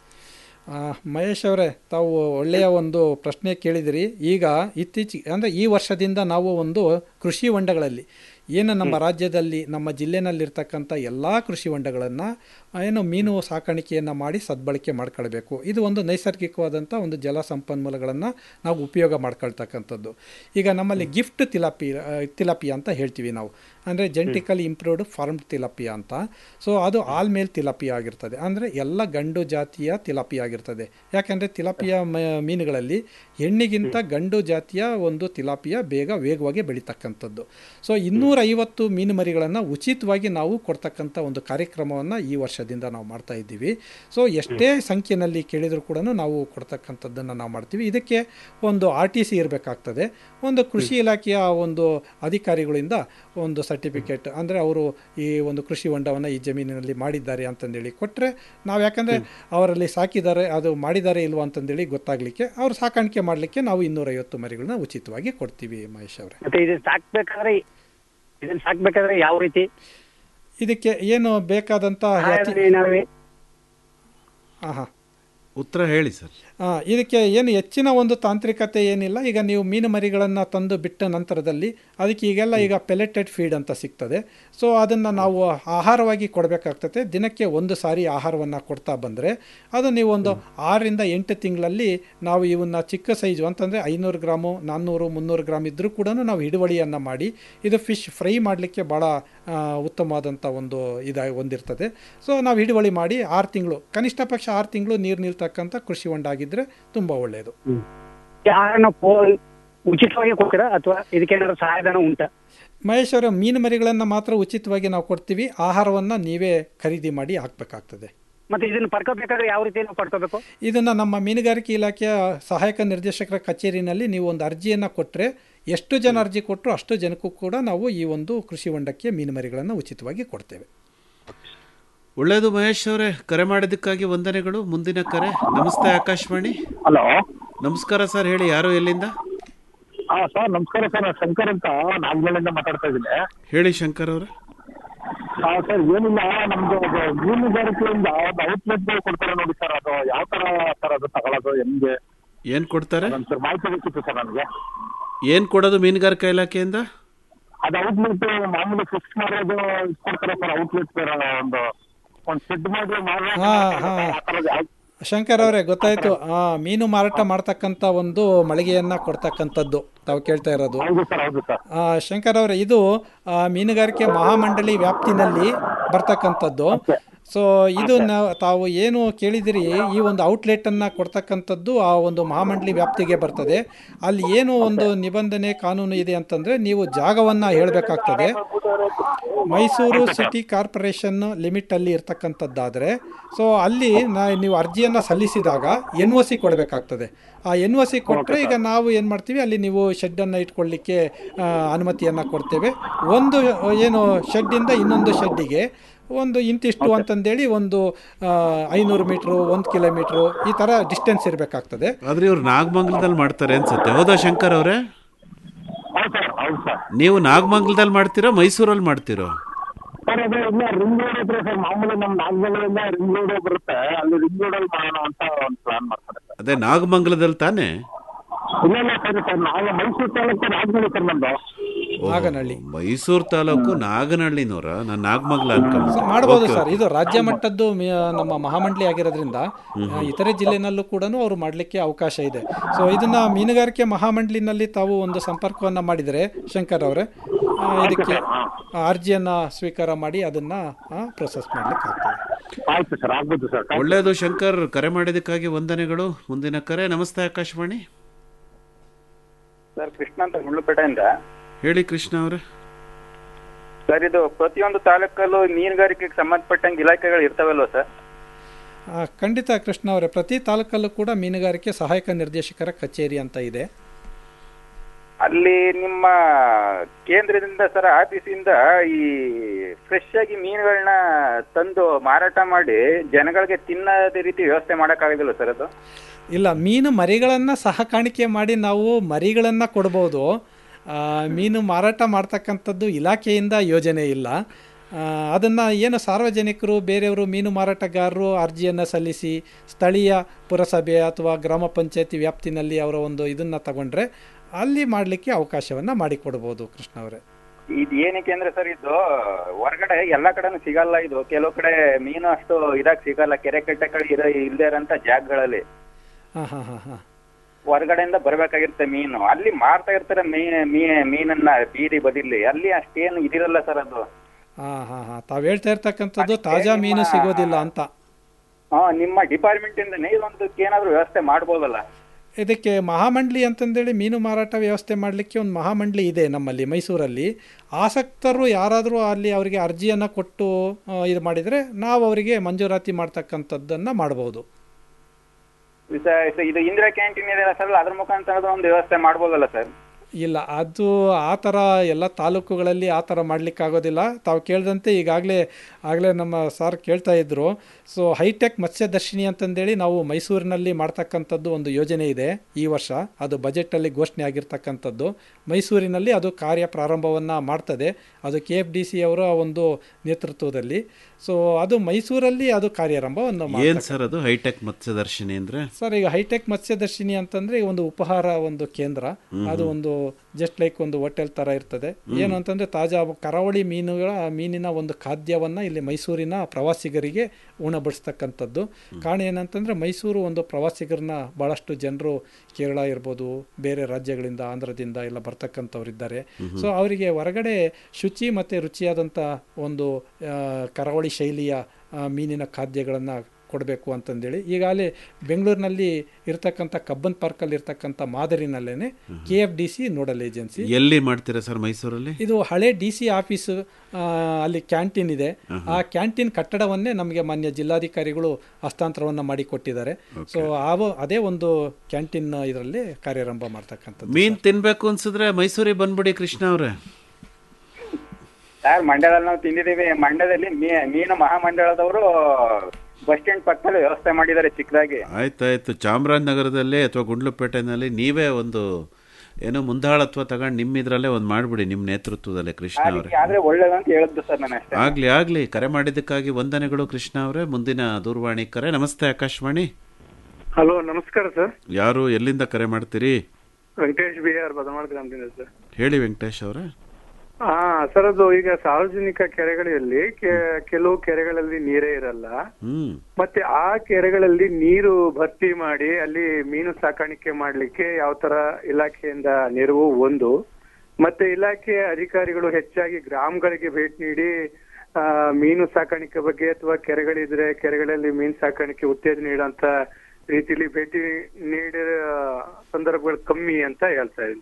ಆ, ಮಹೇಶ್ ಅವರೇ ತಾವು ಒಳ್ಳೆಯ ಒಂದು ಪ್ರಶ್ನೆ ಕೇಳಿದಿರಿ ಈಗ ಇತ್ತೀಚೆಗೆ ಅಂದರೆ ಈ ವರ್ಷದಿಂದ ನಾವು ಒಂದು ಕೃಷಿ ಹೊಂಡಗಳಲ್ಲಿ ಏನು ನಮ್ಮ ರಾಜ್ಯದಲ್ಲಿ ನಮ್ಮ ಜಿಲ್ಲೆನಲ್ಲಿರ್ತಕ್ಕಂಥ ಎಲ್ಲ ಕೃಷಿ ಹೊಂಡಗಳನ್ನು ಏನು ಮೀನು ಸಾಕಾಣಿಕೆಯನ್ನು ಮಾಡಿ ಸದ್ಬಳಕೆ ಮಾಡ್ಕೊಳ್ಬೇಕು ಇದು ಒಂದು ನೈಸರ್ಗಿಕವಾದಂಥ ಒಂದು ಜಲ ಸಂಪನ್ಮೂಲಗಳನ್ನು ನಾವು ಉಪಯೋಗ ಮಾಡ್ಕೊಳ್ತಕ್ಕಂಥದ್ದು ಈಗ ನಮ್ಮಲ್ಲಿ ಗಿಫ್ಟ್ ತಿಲಾಪಿ ತಿಲಾಪಿ ಅಂತ ಹೇಳ್ತೀವಿ ನಾವು ಅಂದರೆ ಜೆನೆಟಿಕಲಿ ಇಂಪ್ರೂವ್ಡ್ ಫಾರ್ಮ್ಡ್ ತಿಲಾಪಿಯಾ ಅಂತ ಸೊ ಅದು ಆಲ್ ಮೇಲ್ ತಿಲಾಪಿ ಆಗಿರ್ತದೆ ಅಂದರೆ ಎಲ್ಲ ಗಂಡು ಜಾತಿಯ ತಿಲಾಪಿ ಆಗಿರ್ತದೆ ಯಾಕೆಂದರೆ ತಿಲಾಪಿಯ ಮ- ಮೀನುಗಳಲ್ಲಿ ಹೆಣ್ಣಿಗಿಂತ ಗಂಡು ಜಾತಿಯ ಒಂದು ತಿಲಾಪಿಯ ಬೇಗ ವೇಗವಾಗಿ ಬೆಳೀತಕ್ಕಂಥದ್ದು ಸೊ ಇನ್ನೂರೈವತ್ತು ಮೀನು ಮರಿಗಳನ್ನು ಉಚಿತವಾಗಿ ನಾವು ಕೊಡ್ತಕ್ಕಂಥ ಒಂದು ಕಾರ್ಯಕ್ರಮವನ್ನು ಈ ವರ್ಷದಿಂದ ನಾವು ಮಾಡ್ತಾ ಇದ್ದೀವಿ ಸೊ ಎಷ್ಟೇ ಸಂಖ್ಯೆಯಲ್ಲಿ ಕೇಳಿದರೂ ಕೂಡ ನಾವು ಕೊಡ್ತಕ್ಕಂಥದ್ದನ್ನು ನಾವು ಮಾಡ್ತೀವಿ ಇದಕ್ಕೆ ಒಂದು ಆರ್ ಟಿ ಸಿ ಇರಬೇಕಾಗ್ತದೆ ಒಂದು ಕೃಷಿ ಇಲಾಖೆಯ ಒಂದು ಅಧಿಕಾರಿಗಳಿಂದ ಒಂದು ಸರ್ಟಿಫಿಕೇಟ್ ಅಂದರೆ ಅವರು ಈ ಒಂದು ಕೃಷಿ ಹೊಂಡವನ್ನು ಈ ಜಮೀನಿನಲ್ಲಿ ಮಾಡಿದ್ದಾರೆ ಅಂತಂದೇಳಿ ಕೊಟ್ಟರೆ ನಾವು ಯಾಕಂದರೆ ಅವರಲ್ಲಿ ಸಾಕಿದ್ದಾರೆ ಅದು ಮಾಡಿದ್ದಾರೆ ಇಲ್ವಾ ಅಂತಂದೇಳಿ ಗೊತ್ತಾಗಲಿಕ್ಕೆ ಅವರು ಸಾಕಾಣಿಕೆ ಮಾಡಲಿಕ್ಕೆ ನಾವು ಇನ್ನೂರೈವತ್ತು ಮರಿಗಳನ್ನ ಉಚಿತವಾಗಿ ಕೊಡ್ತೀವಿ ಮಹೇಶ್ ಅವರೇ ಮತ್ತೆ ಇದನ್ನ ಸಾಕ್ಬೇಕಾದ್ರೆ ಇದನ್ನ ಸಾಕ್ಬೇಕಾದ್ರೆ ಯಾವ ರೀತಿ ಇದಕ್ಕೆ ಏನು ಬೇಕಾದಂಥ ಸಹಾಯಧನ ಏನಾದ್ರು ಹಾಂ ಹಾಂ ಉತ್ತರ ಹೇಳಿ ಸರ್ ಆ, ಇದಕ್ಕೆ ಏನು ಹೆಚ್ಚಿನ ಒಂದು ತಾಂತ್ರಿಕತೆ ಏನಿಲ್ಲ ಈಗ ನೀವು ಮೀನು ಮರಿಗಳನ್ನು ತಂದು ಬಿಟ್ಟ ನಂತರದಲ್ಲಿ ಅದಕ್ಕೆ ಈಗೆಲ್ಲ ಈಗ ಪೆಲೆಟೆಡ್ ಫೀಡ್ ಅಂತ ಸಿಗ್ತದೆ ಸೊ ಅದನ್ನು ನಾವು ಆಹಾರವಾಗಿ ಕೊಡಬೇಕಾಗ್ತದೆ ದಿನಕ್ಕೆ ಒಂದು ಸಾರಿ ಆಹಾರವನ್ನು ಕೊಡ್ತಾ ಬಂದರೆ ಅದು ನೀವು ಒಂದು ಆರರಿಂದ ಎಂಟು ತಿಂಗಳಲ್ಲಿ ನಾವು ಇವನ್ನ ಚಿಕ್ಕ ಸೈಜು ಅಂತಂದರೆ ಐನೂರು ಗ್ರಾಮು ನಾನ್ನೂರು ಮುನ್ನೂರು ಗ್ರಾಮ್ ಇದ್ದರೂ ಕೂಡ ನಾವು ಹಿಡುವಳಿಯನ್ನು ಮಾಡಿ ಇದು ಫಿಶ್ ಫ್ರೈ ಮಾಡಲಿಕ್ಕೆ ಭಾಳ ಆ, ಉತ್ತಮವಾದಂಥ ಒಂದು ಇದಾಗಿ ಹೊಂದಿರ್ತದೆ ಸೊ ನಾವು ಹಿಡುವಳಿ ಮಾಡಿ ಆರು ತಿಂಗಳು ಕನಿಷ್ಠ ಪಕ್ಷ ಆರು ತಿಂಗಳು ನೀರು ನಿಲ್ತಕ್ಕಂಥ ಕೃಷಿ ಹೊಂಡ ಆಗಿದ್ದರೆ ತುಂಬ ಒಳ್ಳೆಯದು ಯಾರನ್ನ ಉಚಿತವಾಗಿ ಕೊಡ್ತೀರಾ ಅಥವಾ ಇದಕ್ಕೇನಾದ್ರು ಸಹಾಯಧನ ಉಂಟಾ ಮಹೇಶ್ ಅವರ ಮೀನು ಮರಿಗಳನ್ನು ಮಾತ್ರ ಉಚಿತವಾಗಿ ನಾವು ಕೊಡ್ತೀವಿ ಆಹಾರವನ್ನು ನೀವೇ ಖರೀದಿ ಮಾಡಿ ಹಾಕಬೇಕಾಗ್ತದೆ ಮತ್ತೆ ಇದನ್ನ ಪಡ್ಕೋಬೇಕಾದ್ರೆ ಯಾವ ರೀತಿ ನಾವು ಪಡ್ಕೋಬೇಕು ಇದನ್ನು ನಮ್ಮ ಮೀನುಗಾರಿಕೆ ಇಲಾಖೆಯ ಸಹಾಯಕ ನಿರ್ದೇಶಕರ ಕಚೇರಿನಲ್ಲಿ ನೀವು ಒಂದು ಅರ್ಜಿಯನ್ನು ಕೊಟ್ಟರೆ ಎಷ್ಟು ಜನ ಅರ್ಜಿ ಕೊಟ್ಟರು ಅಷ್ಟು ಜನಕ್ಕೂ ಕೂಡ ನಾವು ಈ ಒಂದು ಕೃಷಿ ಹೊಂಡಕ್ಕೆ ಮೀನು ಮರಿಗಳನ್ನು ಉಚಿತವಾಗಿ ಕೊಡ್ತೇವೆ ಒಳ್ಳೇದು ಮಹೇಶ್ ಅವರೇ ಕರೆ ಮಾಡಿದ್ದಕ್ಕಾಗಿ ವಂದನೆಗಳು ಮುಂದಿನ ಕರೆ ನಮಸ್ತೆ ಆಕಾಶವಾಣಿ ಹಲೋ ನಮಸ್ಕಾರ ಸರ್ ಹೇಳಿ ಯಾರು ಎಲ್ಲಿಂದ ಹಾ ಸರ್ ನಮಸ್ಕಾರ ಸರ್ ನಾನು ಶಂಕರ್ ಅಂತ ನಾಗಮಲ್ಲಿಂದ ಮಾತಾಡ್ತಾ ಇದ್ದೀನಿ ಹೇಳಿ ಶಂಕರ್ ಅವರೇ ಹಾ ಸರ್ ಏನಿಲ್ಲ ನಮ್ದು ಅದು ಮೀನುಗಾರಿಕೆಯಿಂದ ಒಂದು ಔಟ್ಲೆಟ್ ಕೊಡ್ತಾರೆ ನೋಡಿ ಸರ್ ಅದು ಯಾವ ತರ ಸರ್ ಅದು ತಗೊಳ್ಳೋದು ಹೆಂಗೆ ಏನ್ ಕೊಡ್ತಾರೆ ಸರ್ ಮಾಹಿತಿ ಬೇಕಿತ್ತು ಸರ್ ನನಗೆ ಏನ್ ಕೊಡೋದು ಮೀನುಗಾರಿಕಾ ಇಲಾಖೆಯಿಂದ ಅದು ಔಟ್ಲೆಟ್ ಮಾಮೂಲಿ ಫಿಕ್ಸ್ ಮಾಡೋದು ಇದ್ ಕೊಡ್ತಾರೆ ಸರ್ ಔಟ್ಲೆಟ್ ಒಂದು ಒಂದು ಶೆಡ್ ಮಾಡಿ ಮಾಡಿ ಹಾ, ಹಾ. ಆ ಥರದ್ದು ಯಾವ- ಶಂಕರ್ ಅವರೇ ಗೊತ್ತಾಯ್ತು ಆ, ಮೀನು ಮಾರಾಟ ಮಾಡ್ತಕ್ಕಂಥ ಒಂದು ಮಳಿಗೆಯನ್ನ ಕೊಡ್ತಕ್ಕಂಥದ್ದು ತಾವು ಕೇಳ್ತಾ ಇರೋದು ಆ, ಶಂಕರ್ ಅವರೇ ಇದು ಆ, ಮೀನುಗಾರಿಕೆ ಮಹಾಮಂಡಳಿ ವ್ಯಾಪ್ತಿನಲ್ಲಿ ಬರ್ತಕ್ಕಂಥದ್ದು ಸೊ ಇದು ನಾವು ತಾವು ಏನು ಕೇಳಿದಿರಿ ಈ ಒಂದು ಔಟ್ಲೆಟನ್ನು ಕೊಡ್ತಕ್ಕಂಥದ್ದು ಆ ಒಂದು ಮಹಾಮಂಡಳಿ ವ್ಯಾಪ್ತಿಗೆ ಬರ್ತದೆ ಅಲ್ಲಿ ಏನು ಒಂದು ನಿಬಂಧನೆ ಕಾನೂನು ಇದೆ ಅಂತಂದರೆ ನೀವು ಜಾಗವನ್ನು ಹೇಳಬೇಕಾಗ್ತದೆ ಮೈಸೂರು ಸಿಟಿ ಕಾರ್ಪೊರೇಷನ್ ಲಿಮಿಟಲ್ಲಿ ಇರ್ತಕ್ಕಂಥದ್ದಾದರೆ ಸೊ ಅಲ್ಲಿ ನಾ ನೀವು ಅರ್ಜಿಯನ್ನು ಸಲ್ಲಿಸಿದಾಗ ಎನ್ ಒ ಸಿ ಕೊಡಬೇಕಾಗ್ತದೆ ಆ ಎನ್ ಒ ಸಿ ಕೊಟ್ಟರೆ ಈಗ ನಾವು ಏನು ಮಾಡ್ತೀವಿ ಅಲ್ಲಿ ನೀವು ಶೆಡ್ಡನ್ನು ಇಟ್ಕೊಳ್ಳಿಕ್ಕೆ ಆ, ಅನುಮತಿಯನ್ನು ಕೊಡ್ತೇವೆ ಒಂದು ಏನು ಶೆಡ್ಡಿಂದ ಇನ್ನೊಂದು ಶೆಡ್ಡಿಗೆ ಒಂದು ಇಂತಿಷ್ಟು ಅಂತಂದೇಳಿ ಒಂದು ಆ, ಐನೂರು ಮೀಟ್ರು ಒಂದು ಕಿಲೋಮೀಟ್ರು ಈ ಥರ ಡಿಸ್ಟೆನ್ಸ್ ಇರಬೇಕಾಗ್ತದೆ ಆದ್ರೆ ಇವ್ರು ನಾಗಮಂಗಲದಲ್ಲಿ ಮಾಡ್ತಾರೆ ಅನ್ಸುತ್ತೆ ಹೌದಾ ಶಂಕರ್ ಅವರೇ ನೀವು ನಾಗಮಂಗಲದಲ್ಲಿ ಮಾಡ್ತೀರೋ ಮೈಸೂರಲ್ಲಿ ಮಾಡ್ತೀರೋ ಸರ್ ಅದು ಇಲ್ಲ ರಿಂಗ್ ರೋಡ್ ಇದ್ರೆ ಸರ್ ಮಾಮೂಲಿ ನಮ್ಮ ನಾಗಮಂಗಲದಿಂದ ರಿಂಗ್ ರೋಡ್ ಬರುತ್ತೆ ಅಲ್ಲಿ ರಿಂಗ್ ರೋಡ್ ಅಲ್ಲಿ ಮಾಡೋಣ ಅಂತ ಒಂದು ಪ್ಲಾನ್ ಮಾಡ್ತಾರೆ ಅದೇ ನಾಗಮಂಗಲದಲ್ಲಿ ತಾನೇ ಇಲ್ಲ ಇಲ್ಲ ಸರಿ ಸರ್ ನಾವು ಮೈಸೂರು ತಾಲೂಕು ನಾಗಮಂಗಲ ಸರ್ ನಮ್ದು ನಾಗನಹಳ್ಳಿ ಮೈಸೂರು ತಾಲೂಕು ನಾಗನಹಳ್ಳಿನವರ ನಾನು ನಾಗಮಂಗಲ ಅನ್ಕೊಂಡು ಮಾಡ್ಬೋದು ಸರ್ ಇದು ರಾಜ್ಯ ಮಟ್ಟದ್ದು ಮಿ- ನಮ್ಮ ಮಹಾಮಂಡಳಿ ಆಗಿರೋದ್ರಿಂದ ಹ್ಮ್. ಆ, ಇತರೆ ಜಿಲ್ಲೆನಲ್ಲೂ ಕೂಡ ಅವರು ಮಾಡಲಿಕ್ಕೆ ಅವಕಾಶ ಇದೆ ಸೊ ಇದನ್ನ ಮೀನುಗಾರಿಕೆ ಮಹಾಮಂಡಳಿನಲ್ಲಿ ತಾವು ಒಂದು ಸಂಪರ್ಕವನ್ನು ಮಾಡಿದರೆ ಶಂಕರ್ ಅವರೇ ಆ, ಇದಕ್ಕೆ ಆ, ಅರ್ಜಿಯನ್ನ ಸ್ವೀಕಾರ ಮಾಡಿ ಅದನ್ನ ಪ್ರೊಸೆಸ್ ಮಾಡ್ಲಿಕ್ಕೆ ಆಗ್ತದೆ ಆಯ್ತು ಸರ್ ಆಗ್ಬೋದು ಸರ್ ಒಳ್ಳೆಯದು ಶಂಕರ್ ಕರೆ ಮಾಡಿದ್ದಕ್ಕಾಗಿ ವಂದನೆಗಳು ಮುಂದಿನ ಕರೆ ನಮಸ್ತೆ ಆಕಾಶವಾಣಿ ಸರ್ ಕೃಷ್ಣ ಅಂತ ಮುಳ್ಳುಪೇಟೆಯಿಂದ ಹೇಳಿ ಕೃಷ್ಣ ಅವರೇ ಸರ್ ಇದು ಪ್ರತಿಯೊಂದು ತಾಲೂಕಲ್ಲೂ ಮೀನುಗಾರಿಕೆಗೆ ಸಂಬಂಧಪಟ್ಟಂಗೆ ಇಲಾಖೆಗಳು ಇರ್ತಾವಲ್ವ ಸರ್ ಆ, ಖಂಡಿತ ಕೃಷ್ಣ ಅವರೇ ಪ್ರತಿ ತಾಲೂಕಲ್ಲೂ ಕೂಡ ಮೀನುಗಾರಿಕೆ ಸಹಾಯಕ ನಿರ್ದೇಶಕರ ಕಚೇರಿ ಅಂತ ಇದೆ ಅಲ್ಲಿ ನಿಮ್ಮ ಕೇಂದ್ರದಿಂದ ಸರ್ ಆಫೀಸಿಂದ ಈ ಫ್ರೆಶ್ ಆಗಿ ಮೀನುಗಳನ್ನ ತಂದು ಮಾರಾಟ ಮಾಡಿ ಜನಗಳಿಗೆ ತಿನ್ನದ ರೀತಿ ವ್ಯವಸ್ಥೆ ಮಾಡೋಕ್ಕಾಗೋದಿಲ್ಲ ಸರ್ ಅದು ಇಲ್ಲ ಮೀನು ಮರಿಗಳನ್ನು ಸಹ ಕಾಣಿಕೆ ಮಾಡಿ ನಾವು ಮರಿಗಳನ್ನು ಕೊಡ್ಬೋದು ಆ, ಮೀನು ಮಾರಾಟ ಮಾಡ್ತಕ್ಕಂಥದ್ದು ಇಲಾಖೆಯಿಂದ ಯೋಜನೆ ಇಲ್ಲ ಅದನ್ನು ಏನು ಸಾರ್ವಜನಿಕರು ಬೇರೆಯವರು ಮೀನು ಮಾರಾಟಗಾರರು ಅರ್ಜಿಯನ್ನು ಸಲ್ಲಿಸಿ ಸ್ಥಳೀಯ ಪುರಸಭೆ ಅಥವಾ ಗ್ರಾಮ ಪಂಚಾಯತಿ ವ್ಯಾಪ್ತಿನಲ್ಲಿ ಅವರ ಒಂದು ಇದನ್ನು ತಗೊಂಡ್ರೆ ಅಲ್ಲಿ ಮಾಡಲಿಕ್ಕೆ ಅವಕಾಶವನ್ನು ಮಾಡಿಕೊಡ್ಬೋದು ಕೃಷ್ಣ ಅವರೇ ಇದು ಏನಕ್ಕೆ ಅಂದ್ರೆ ಸರ್ ಇದು ಹೊರಗಡೆ ಎಲ್ಲಾ ಕಡೆನೂ ಸಿಗಲ್ಲ ಇದು ಕೆಲವು ಕಡೆ ಮೀನು ಅಷ್ಟು ಇದಾಗಿ ಸಿಗಲ್ಲ ಕೆರೆ ಕಟ್ಟೆಗಳು ಇರೋ ಇಲ್ದೇ ಇರೋಂಥ ಜಾಗಗಳಲ್ಲಿ ಹಾಂ ಹಾಂ ಹಾಂ ಹಾಂ ಹೊರಗಡೆಯಿಂದ ಬರ್ಬೇಕಾಗಿರುತ್ತೆ ಮೀನು ಅಲ್ಲಿ ಮಾರ್ತಾ ಇರ್ತಾರೆ ಮೀ ಮೀ- ಮೀನನ್ನ ಬೀದಿ ಬದಿಲಿ ಅಲ್ಲಿ ಅಷ್ಟೇನು ಇದಿರಲ್ಲ ಸರ್ ಅದು ಹಾಂ ಹಾಂ ಹಾಂ ತಾವು ಹೇಳ್ತಾ ಇರ್ತಕ್ಕಂಥದ್ದು ತಾಜಾ ಮೀನು ಸಿಗೋದಿಲ್ಲ ಅಂತ ಹಾ ನಿಮ್ಮ ಡಿಪಾರ್ಟ್ಮೆಂಟ್ ಇಂದನೇ ಇದೊಂದಕ್ಕೆ ಏನಾದ್ರು ವ್ಯವಸ್ಥೆ ಮಾಡ್ಬೋದಲ್ಲ ಇದಕ್ಕೆ ಮಹಾಮಂಡಳಿ ಅಂತಂದೇಳಿ ಮೀನು ಮಾರಾಟ ವ್ಯವಸ್ಥೆ ಮಾಡಲಿಕ್ಕೆ ಒಂದು ಮಹಾಮಂಡಳಿ ಇದೆ ನಮ್ಮಲ್ಲಿ ಮೈಸೂರಲ್ಲಿ ಆಸಕ್ತರು ಯಾರಾದರೂ ಅಲ್ಲಿ ಅವರಿಗೆ ಅರ್ಜಿಯನ್ನು ಕೊಟ್ಟು ಆ, ಇದು ಮಾಡಿದರೆ ನಾವು ಅವರಿಗೆ ಮಂಜೂರಾತಿ ಮಾಡ್ತಕ್ಕಂಥದ್ದನ್ನು ಮಾಡ್ಬೋದು ಇದು ಇದು ಇಂದಿರಾ ಕ್ಯಾಂಟೀನ್ ಇದೆ ಸರ್ ಅದ್ರ ಮುಖಾಂತರ ಒಂದು ವ್ಯವಸ್ಥೆ ಮಾಡ್ಬೋದಲ್ಲ ಸರ್ ಇಲ್ಲ ಅದು ಆ ಥರ ಎಲ್ಲ ತಾಲೂಕುಗಳಲ್ಲಿ ಆ ಥರ ಮಾಡಲಿಕ್ಕಾಗೋದಿಲ್ಲ ತಾವು ಕೇಳಿದಂತೆ ಈಗಾಗಲೇ ಆಗಲೇ ನಮ್ಮ ಸಾರ್ ಕೇಳ್ತಾ ಇದ್ದರು ಸೊ ಹೈಟೆಕ್ ಮತ್ಸ್ಯದರ್ಶಿನಿ ಅಂತಂದೇಳಿ ನಾವು ಮೈಸೂರಿನಲ್ಲಿ ಮಾಡ್ತಕ್ಕಂಥದ್ದು ಒಂದು ಯೋಜನೆ ಇದೆ ಈ ವರ್ಷ ಅದು ಬಜೆಟಲ್ಲಿ ಘೋಷಣೆ ಆಗಿರ್ತಕ್ಕಂಥದ್ದು ಮೈಸೂರಿನಲ್ಲಿ ಅದು ಕಾರ್ಯ ಪ್ರಾರಂಭವನ್ನು ಮಾಡ್ತದೆ ಅದು ಕೆ ಎಫ್ ಡಿ ಸಿ ಅವರ ಒಂದು ನೇತೃತ್ವದಲ್ಲಿ ಸೊ ಅದು ಮೈಸೂರಲ್ಲಿ ಅದು ಕಾರ್ಯಾರಂಭವನ್ನು ಏನ್ ಮಾಡ್ತಕ್ಕಂಥದ್ದು. ಸರ್ ಅದು ಹೈಟೆಕ್ ಮತ್ಸ್ಯದರ್ಶಿನಿ ಅಂದ್ರೆ ಸರ್ ಈಗ ಹೈಟೆಕ್ ಮತ್ಸ್ಯದರ್ಶಿನಿ ಅಂತಂದ್ರೆ ಒಂದು ಉಪಹಾರ ಒಂದು ಕೇಂದ್ರ ಹ್ಮ್ ಅದು ಒಂದು ಜಸ್ಟ್ ಲೈಕ್ ಒಂದು ಹೋಟೆಲ್ ತರ ಇರ್ತದೆ ಏನು ಅಂತಂದ್ರೆ ತಾಜಾ ಕರಾವಳಿ ಮೀನುಗಳ ಮೀನಿನ ಒಂದು ಖಾದ್ಯವನ್ನ ಇಲ್ಲಿ ಮೈಸೂರಿನ ಪ್ರವಾಸಿಗರಿಗೆ ಉಣಬಡಿಸ್ತಕ್ಕಂಥದ್ದು ಕಾರಣ ಏನಂತಂದ್ರೆ ಮೈಸೂರು ಒಂದು ಪ್ರವಾಸಿಗರನ್ನ ಬಹಳಷ್ಟು ಜನರು ಕೇರಳ ಇರ್ಬೋದು ಬೇರೆ ರಾಜ್ಯಗಳಿಂದ ಆಂಧ್ರದಿಂದ ಎಲ್ಲ ಬರ್ತಕ್ಕಂಥವ್ರು ಇದ್ದಾರೆ ಮ್ಹೂ. ಸೊ ಅವರಿಗೆ ಹೊರಗಡೆ ಶುಚಿ ಮತ್ತು ರುಚಿಯಾದಂಥ ಒಂದು ಆ, ಕರಾವಳಿ ಶೈಲಿಯ ಆ, ಮೀನಿನ ಖಾದ್ಯಗಳನ್ನು ಕೊಡಬೇಕು ಅಂತಂದೇಳಿ ಈಗಾಗಲೇ ಬೆಂಗಳೂರಿನಲ್ಲಿ ಇರ್ತಕ್ಕಂಥ ಕಬ್ಬನ್ ಪಾರ್ಕಲ್ಲಿ ಇರ್ತಕ್ಕಂಥ ಮಾದರಿನಲ್ಲೇ K F D C nodal agency ಎಲ್ಲಿ ಮಾಡ್ತೀರಾ ಸರ್ ಮೈಸೂರಲ್ಲಿ ಇದು ಹಳೆ ಡಿ ಸಿ ಆಫೀಸು ಆ, ಅಲ್ಲಿ ಕ್ಯಾಂಟೀನ್ ಇದೆ ಆ ಕ್ಯಾಂಟೀನ್ ಕಟ್ಟಡವನ್ನೇ ನಮಗೆ ಮಾನ್ಯ ಜಿಲ್ಲಾಧಿಕಾರಿಗಳು ಹಸ್ತಾಂತರವನ್ನು ಮಾಡಿ ಕೊಟ್ಟಿದ್ದಾರೆ ಸೊ ಆವ ಅದೇ ಒಂದು ಕ್ಯಾಂಟೀನ್ ಇದರಲ್ಲಿ ಕಾರ್ಯಾರಂಭ ಮಾಡ್ತಕ್ಕಂಥದ್ದು ಮೀನ್ ತಿನ್ಬೇಕು ಅನ್ಸಿದ್ರೆ ಮೈಸೂರಿಗೆ ಬಂದ್ಬಿಡಿ ಕೃಷ್ಣ ಅವ್ರೆ ಸರ್ ಮಂಡ್ಯದಲ್ಲಿ ನಾವು ತಿಂದಿದ್ದೀವಿ ಮಂಡ್ಯದಲ್ಲಿ ಮೀ- ಮೀನು ಮಹಾಮಂಡಳದವರು ಬಸ್ ಸ್ಟ್ಯಾಂಡ್ ಪಕ್ಕದಲ್ಲಿ ವ್ಯವಸ್ಥೆ ಮಾಡಿದ್ದಾರೆ ಚಿಕ್ಕದಾಗಿ ಆಯ್ತಾಯ್ತು ಚಾಮರಾಜನಗರದಲ್ಲಿ ಅಥವಾ ಗುಂಡ್ಲುಪೇಟೆನಲ್ಲಿ ನೀವೇ ಒಂದು ಏನೋ ಮುಂದಾಳತ್ವ ತಗೊಂಡು ನಿಮ್ಮ ಇದ್ರಲ್ಲೇ ಒಂದು ಮಾಡ್ಬಿಡಿ ನಿಮ್ಮ ನೇತೃತ್ವದಲ್ಲೇ ಕೃಷ್ಣ ಅವರೇ ಅದಕ್ಕೆ ಆದ್ರೆ ಒಳ್ಳೇದು ಅಂತ ಹೇಳಿದ್ದು ಸರ್ ನಾನು ಅಷ್ಟೇ ಆಗ್ಲಿ ಆಗ್ಲಿ ಕರೆ ಮಾಡಿದ್ದಕ್ಕಾಗಿ ವಂದನೆಗಳು ಕೃಷ್ಣ ಅವರೇ ಮುಂದಿನ ದೂರವಾಣಿ ಕರೆ ನಮಸ್ತೆ ಆಕಾಶವಾಣಿ ಹಲೋ ನಮಸ್ಕಾರ ಸರ್ ಯಾರು ಎಲ್ಲಿಂದ ಕರೆ ಮಾಡ್ತೀರಿ ವೆಂಕಟೇಶ್ ಬಿ ಆರ್ ಬದಮಾಡ್ ಗ್ರಾಮದಿಂದ ಸರ್ ಹೇಳಿ ವೆಂಕಟೇಶ್ ಅವರೇ ಹಾ ಸರ್ ಅದು ಈಗ ಸಾರ್ವಜನಿಕ ಕೆರೆಗಳಲ್ಲಿ ಕೆ- ಕೆಲವು ಕೆರೆಗಳಲ್ಲಿ ನೀರೇ ಇರಲ್ಲ ಹ್ಮ್ ಮತ್ತೆ ಆ ಕೆರೆಗಳಲ್ಲಿ ನೀರು ಭರ್ತಿ ಮಾಡಿ ಅಲ್ಲಿ ಮೀನು ಸಾಕಾಣಿಕೆ ಮಾಡ್ಲಿಕ್ಕೆ ಯಾವ ತರ ಇಲಾಖೆಯಿಂದ ನೆರವು ಒಂದು ಮತ್ತೆ ಇಲಾಖೆಯ ಅಧಿಕಾರಿಗಳು ಹೆಚ್ಚಾಗಿ ಗ್ರಾಮಗಳಿಗೆ ಭೇಟಿ ನೀಡಿ ಆ, ಮೀನು ಸಾಕಾಣಿಕೆ ಬಗ್ಗೆ ಅಥವಾ ಕೆರೆಗಳಿದ್ರೆ ಕೆರೆಗಳಲ್ಲಿ ಮೀನು ಸಾಕಾಣಿಕೆ ಉತ್ತೇಜನ ನೀಡುವಂತ ರೀತಿಲಿ ಭೇಟಿ ನೀಡಿರೋ ಸಂದರ್ಭಗಳು ಕಮ್ಮಿ ಅಂತ ಹೇಳ್ತಾ ಇದ್ದೀನಿ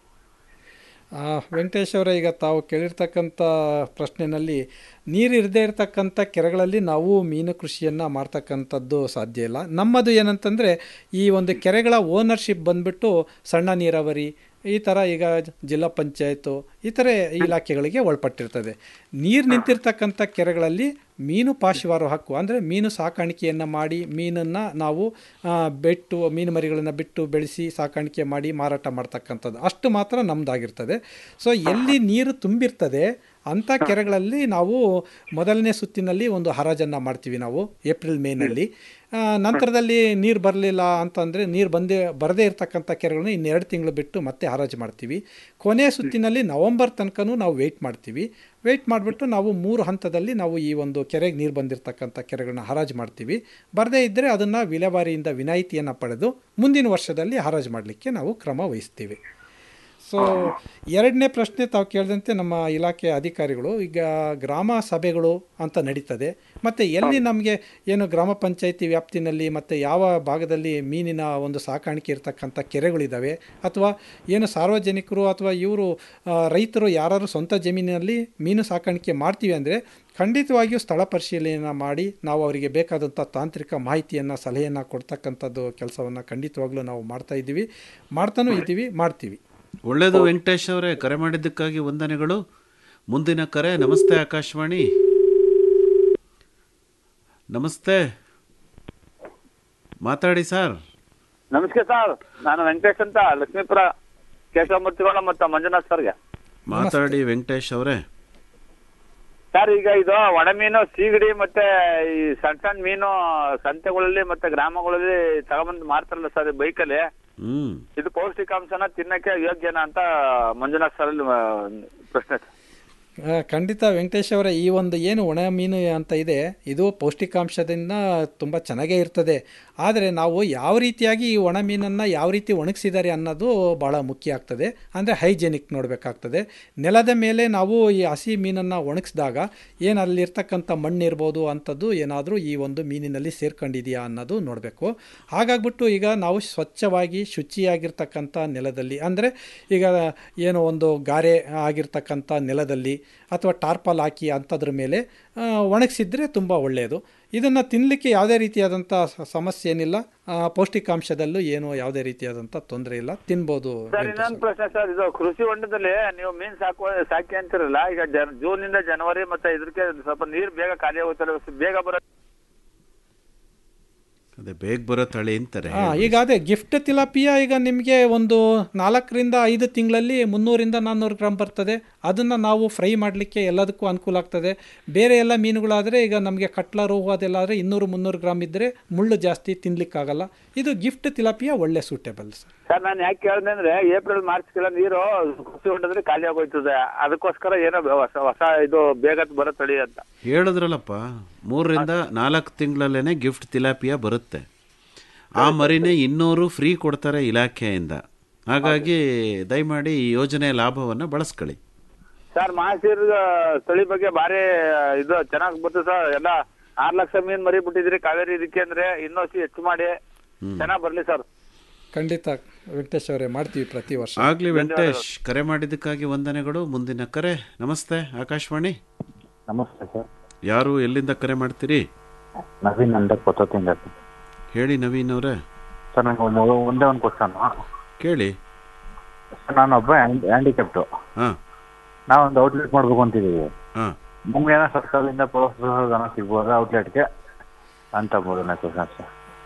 ಆ, ವೆಂಕಟೇಶ್ ಅವರೇ ಈಗ ತಾವು ಕೇಳಿರ್ತಕ್ಕಂಥ ಪ್ರಶ್ನೆಯಲ್ಲಿ ನೀರು ಇರದೇ ಇರತಕ್ಕಂಥ ಕೆರೆಗಳಲ್ಲಿ ನಾವು ಮೀನು ಕೃಷಿಯನ್ನು ಮಾಡ್ತಕ್ಕಂಥದ್ದು ಸಾಧ್ಯ ಇಲ್ಲ ನಮ್ಮದು ಏನಂತಂದರೆ ಈ ಒಂದು ಕೆರೆಗಳ ಓನರ್ಶಿಪ್ ಬಂದ್ಬಿಟ್ಟು ಸಣ್ಣ ನೀರಾವರಿ ಈ ಥರ ಈಗ ಜಿಲ್ಲಾ ಪಂಚಾಯತು ಇತರೆ ಇಲಾಖೆಗಳಿಗೆ ಒಳಪಟ್ಟಿರ್ತದೆ ನೀರು ನಿಂತಿರ್ತಕ್ಕಂಥ ಕೆರೆಗಳಲ್ಲಿ ಮೀನು ಪಾಶುವಾರು ಹಕ್ಕು ಅಂದರೆ ಮೀನು ಸಾಕಾಣಿಕೆಯನ್ನು ಮಾಡಿ ಮೀನನ್ನು ನಾವು ಆ, ಬಿಟ್ಟು ಮೀನು ಮರಿಗಳನ್ನು ಬಿಟ್ಟು ಬೆಳೆಸಿ ಸಾಕಾಣಿಕೆ ಮಾಡಿ ಮಾರಾಟ ಮಾಡ್ತಕ್ಕಂಥದ್ದು ಅಷ್ಟು ಮಾತ್ರ ನಮ್ಮದಾಗಿರ್ತದೆ ಸೊ ಎಲ್ಲಿ ನೀರು ತುಂಬಿರ್ತದೆ ಅಂಥ ಕೆರೆಗಳಲ್ಲಿ ನಾವು ಮೊದಲನೇ ಸುತ್ತಿನಲ್ಲಿ ಒಂದು ಹರಾಜನ್ನು ಮಾಡ್ತೀವಿ ನಾವು ಏಪ್ರಿಲ್ ಮೇನಲ್ಲಿ ಆ, ನಂತರದಲ್ಲಿ ನೀರು ಬರಲಿಲ್ಲ ಅಂತಂದರೆ ನೀರು ಬಂದೇ ಬರದೇ ಇರತಕ್ಕಂಥ ಕೆರೆಗಳನ್ನ ಇನ್ನೆರಡು ತಿಂಗಳು ಬಿಟ್ಟು ಮತ್ತೆ ಹರಾಜು ಮಾಡ್ತೀವಿ ಕೊನೆಯ ಸುತ್ತಿನಲ್ಲಿ ನವಂಬರ್ ತನಕನೂ ನಾವು ವೆಯ್ಟ್ ಮಾಡ್ತೀವಿ ವೆಯ್ಟ್ ಮಾಡಿಬಿಟ್ಟು ನಾವು ಮೂರು ಹಂತದಲ್ಲಿ ನಾವು ಈ ಒಂದು ಕೆರೆಗೆ ನೀರು ಬಂದಿರತಕ್ಕಂಥ ಕೆರೆಗಳನ್ನ ಹರಾಜು ಮಾಡ್ತೀವಿ ಬರದೇ ಇದ್ದರೆ ಅದನ್ನು ವಿಲೇವಾರಿಯಿಂದ ವಿನಾಯಿತಿಯನ್ನು ಪಡೆದು ಮುಂದಿನ ವರ್ಷದಲ್ಲಿ ಹರಾಜು ಮಾಡಲಿಕ್ಕೆ ನಾವು ಕ್ರಮ ವಹಿಸ್ತೀವಿ ಸೊ ಎರಡನೇ ಪ್ರಶ್ನೆ ತಾವು ಕೇಳಿದಂತೆ ನಮ್ಮ ಇಲಾಖೆ ಅಧಿಕಾರಿಗಳು ಈಗ ಗ್ರಾಮ ಸಭೆಗಳು ಅಂತ ನಡೀತದೆ ಮತ್ತು ಎಲ್ಲಿ ನಮಗೆ ಏನು ಗ್ರಾಮ ಪಂಚಾಯಿತಿ ವ್ಯಾಪ್ತಿನಲ್ಲಿ ಮತ್ತು ಯಾವ ಭಾಗದಲ್ಲಿ ಮೀನಿನ ಒಂದು ಸಾಕಾಣಿಕೆ ಇರತಕ್ಕಂಥ ಕೆರೆಗಳಿದ್ದಾವೆ ಅಥವಾ ಏನು ಸಾರ್ವಜನಿಕರು ಅಥವಾ ಇವರು ರೈತರು ಯಾರು ಸ್ವಂತ ಜಮೀನಿನಲ್ಲಿ ಮೀನು ಸಾಕಾಣಿಕೆ ಮಾಡ್ತೀವಿ ಅಂದರೆ ಖಂಡಿತವಾಗಿಯೂ ಸ್ಥಳ ಪರಿಶೀಲನೆಯನ್ನು ಮಾಡಿ ನಾವು ಅವರಿಗೆ ಬೇಕಾದಂಥ ತಾಂತ್ರಿಕ ಮಾಹಿತಿಯನ್ನು ಸಲಹೆಯನ್ನು ಕೊಡ್ತಕ್ಕಂಥದ್ದು ಕೆಲಸವನ್ನು ಖಂಡಿತವಾಗ್ಲೂ ನಾವು ಮಾಡ್ತಾ ಇದ್ದೀವಿ ಮಾಡ್ತಾನೂ ಇದ್ದೀವಿ ಮಾಡ್ತೀವಿ ಒಳ್ಳೆಯದು ವೆಂಕಟೇಶ್ ಅವರೇ ಕರೆ ಮಾಡಿದ್ದಕ್ಕಾಗಿ ವಂದನೆಗಳು ಮುಂದಿನ ಕರೆ ನಮಸ್ತೆ ಆಕಾಶವಾಣಿ ನಮಸ್ತೆ ಮಾತಾಡಿ ಸರ್ ನಮಸ್ತೆ ಸರ್ ನಾನು ವೆಂಕಟೇಶ್ ಅಂತ ಲಕ್ಷ್ಮೀಪುರ ಕೇಶವಮೂರ್ತಿಗಳ ಮತ್ತು ಮಂಜುನಾಥ್ ಸರ್ಗೆ ಮಾತಾಡಿ ವೆಂಕಟೇಶ್ ಅವರೇ ಸರ್ ಈಗ ಇದು ಒಣಮೀನು ಸೀಗಡಿ ಮತ್ತೆ ಈ ಸಣ್ಣ ಸಣ್ಣ ಮೀನು ಸಂತೆಗಳಲ್ಲಿ ಮತ್ತೆ ಗ್ರಾಮಗಳಲ್ಲಿ ತಗೊಂಬಂದು ಮಾರ್ತಾರಲ್ಲ ಸರ್ ಬೈಕಲ್ಲಿ ಹ್ಮ್ ಇದು ಪೌಷ್ಟಿಕಾಂಶನ ತಿನ್ನಕ್ಕೆ ಯೋಗ್ಯನಾ ಅಂತ ಮಂಜುನಾಥ್ ಸರ್ ಅಲ್ಲಿ, ಆ, ಪ್ರಶ್ನೆ ಸರ್ ಆ, ಖಂಡಿತ ವೆಂಕಟೇಶ್ ಅವರ ಈ ಒಂದು ಏನು ಒಣ ಮೀನು ಅಂತ ಇದೆ ಇದು ಪೌಷ್ಟಿಕಾಂಶದಿಂದ ತುಂಬ ಚೆನ್ನಾಗೇ ಇರ್ತದೆ ಆದರೆ ನಾವು ಯಾವ ರೀತಿಯಾಗಿ ಈ ಒಣ ಮೀನನ್ನು ಯಾವ ರೀತಿ ಒಣಗಿಸಿದ್ದಾರೆ ಅನ್ನೋದು ಭಾಳ ಮುಖ್ಯ ಆಗ್ತದೆ ಅಂದರೆ ಹೈಜೆನಿಕ್ ನೋಡಬೇಕಾಗ್ತದೆ ನೆಲದ ಮೇಲೆ ನಾವು ಈ ಹಸಿ ಮೀನನ್ನು ಒಣಗಿಸಿದಾಗ ಏನು ಅಲ್ಲಿರ್ತಕ್ಕಂಥ ಮಣ್ಣು ಇರ್ಬೋದು ಅಂಥದ್ದು ಏನಾದರೂ ಈ ಒಂದು ಮೀನಿನಲ್ಲಿ ಸೇರ್ಕೊಂಡಿದೆಯಾ ಅನ್ನೋದು ನೋಡಬೇಕು ಹಾಗಾಗ್ಬಿಟ್ಟು ಈಗ ನಾವು ಸ್ವಚ್ಛವಾಗಿ ಶುಚಿಯಾಗಿರ್ತಕ್ಕಂಥ ನೆಲದಲ್ಲಿ ಅಂದರೆ ಈಗ ಏನು ಒಂದು ಗಾರೆ ಆಗಿರ್ತಕ್ಕಂಥ ನೆಲದಲ್ಲಿ ಅಥವಾ ಟಾರ್ಪಲ್ ಹಾಕಿ ಅಂಥದ್ರ ಮೇಲೆ ಆ, ಒಣಗಿಸಿದ್ರೆ ತುಂಬ ಒಳ್ಳೆಯದು ಇದನ್ನು ತಿನ್ನಲಿಕ್ಕೆ ಯಾವುದೇ ರೀತಿಯಾದಂಥ ಸ- ಸಮಸ್ಯೆ ಏನಿಲ್ಲ ಆ, ಪೌಷ್ಟಿಕಾಂಶದಲ್ಲೂ ಏನು ಯಾವುದೇ ರೀತಿಯಾದಂಥ ತೊಂದರೆ ಇಲ್ಲ ತಿನ್ಬೋದು ಸರ್ ಇನ್ನೊಂದು ಪ್ರಶ್ನೆ ಸರ್ ಇದು ಕೃಷಿ ಹೊಂಡದಲ್ಲಿ ನೀವು ಮೀನ್ ಸಾಕುವ ಸಾಕಿ ಅಂತಿರಲ್ಲ ಈಗ ಜನ್ ಜೂನ್ ಇಂದ ಜನವರಿ ಮತ್ತೆ ಇದಕ್ಕೆ ಸ್ವಲ್ಪ ನೀರು ಬೇಗ ಖಾಲಿ ಆಗುತ್ತಲ್ಲ ಬೇಗ ಬರೋ ಅದೇ ಬೇಗ ಬರೋ ತಳಿ ಅಂತಾರೆ ಹಾಂ ಈಗ ಅದೇ ಗಿಫ್ಟ್ ತಿಲಾಪಿಯ ಈಗ ನಿಮಗೆ ಒಂದು ನಾಲ್ಕರಿಂದ ಐದು ತಿಂಗಳಲ್ಲಿ ಮುನ್ನೂರಿಂದ ನಾನ್ನೂರು ಗ್ರಾಮ್ ಬರ್ತದೆ ಅದನ್ನು ನಾವು ಫ್ರೈ ಮಾಡಲಿಕ್ಕೆ ಎಲ್ಲದಕ್ಕೂ ಅನುಕೂಲ ಆಗ್ತದೆ ಬೇರೆ ಎಲ್ಲ ಮೀನುಗಳಾದರೆ ಈಗ ನಮಗೆ ಕಟ್ಲ ರೋಹು ಅದೆಲ್ಲ ಆದರೆ ಇನ್ನೂರು ಮುನ್ನೂರು ಗ್ರಾಮ್ ಇದ್ದರೆ ಮುಳ್ಳು ಜಾಸ್ತಿ ತಿನ್ಲಿಕ್ಕಾಗಲ್ಲ ಇದು ಗಿಫ್ಟ್ ತಿಲಾಪಿಯ ಒಳ್ಳೆ ಸೂಟೇಬಲ್ ಸರ್ ಸರ್ ನಾನು ಯಾಕೆ ಕೇಳಿದೆ ಅಂದ್ರೆ ಏಪ್ರಿಲ್ ಮಾರ್ಚ್ಗೆಲ್ಲ ನೀರು ಕೃಷಿ ಹೊಂಡದಲ್ಲಿ ಖಾಲಿ ಆಗೋಯ್ತದೆ ಅದಕ್ಕೋಸ್ಕರ ಏನೋ ಹೊಸ ಹೊಸ ಇದು ಬೇಗ ಬರೋ ತಳಿ ಅಂತ ಹೇಳಿದ್ರಲ್ಲಪ್ಪ ಮೂರರಿಂದ ನಾಲ್ಕು ತಿಂಗಳಲ್ಲೇನೆ ಗಿಫ್ಟ್ ತಿಲಾಪಿಯ ಬರುತ್ತೆ ಆ ಮರಿನೇ ಇನ್ನೂರು ಫ್ರೀ ಕೊಡ್ತಾರೆ ಇಲಾಖೆಯಿಂದ ಹಾಗಾಗಿ ದಯಮಾಡಿ ಈ ಯೋಜನೆಯ ಲಾಭವನ್ನು ಬಳಸ್ಕೊಳ್ಳಿ ಸರ್ ಮಹಾಸೀರ್ ತಳಿ ಬಗ್ಗೆ ಭಾರಿ ಇದು ಚೆನ್ನಾಗಿ ಬರ್ತದೆ ಸರ್ ಎಲ್ಲ ಆರ್ ಲಕ್ಷ ಮೀನ್ ಮರಿ ಬಿಟ್ಟಿದ್ರಿ ಕಾವೇರಿ ಇದಕ್ಕೆ ಅಂದ್ರೆ ಇನ್ನೊಸಿ ಹೆಚ್ಚು ಮಾಡಿ ಚೆನ್ನಾಗಿ ಬರ್ಲಿ ಸರ್ ಖಂಡಿತ ವೆಂಕಟೇಶ್ ಅವರೇ ಮಾಡ್ತೀವಿ ಪ್ರತಿ ವರ್ಷ ಆಗ್ಲಿ ವೆಂಕಟೇಶ್ ಕರೆ ಮಾಡಿದ್ದಕ್ಕಾಗಿ ವಂದನೆಗಳು ಮುಂದಿನ ಕರೆ ನಮಸ್ತೆ ಆಕಾಶವಾಣಿ ನಮಸ್ತೆ ಸರ್ ಯಾರು ಎಲ್ಲಿಂದ ಕರೆ ಮಾಡ್ತೀರಿ ನವೀನ್ ಅಂತ ಕೊತ್ತತಿಂದ ಹೇಳಿ ನವೀನ್ ಅವರೇ ಸರ್ ನಂಗೆ ಒಂದು ಒಂದೇ ಒಂದು ಕ್ವಶನ್ ಕೇಳಿ ಸರ್ ನಾನು ಒಬ್ಬ ಹ್ಯಾಂಡಿಕ್ಯಾಪ್ಟು ಹಾ ನಾವೊಂದು ಔಟ್ಲೆಟ್ ಮಾಡ್ಬೇಕು ಅಂತಿದ್ದೀವಿ ಹಾ ನಮ್ಗೆ ಏನೋ ಸರ್ಕಾರದಿಂದ ಪ್ರೋತ್ಸಾಹ ಧನ ಸಿಗ್ಬೋದಾ ಔಟ್ಲೆಟ್ಗೆ ಅಂತ ಮೂರನೇ ಕ್ವಶನ್ ಸರ್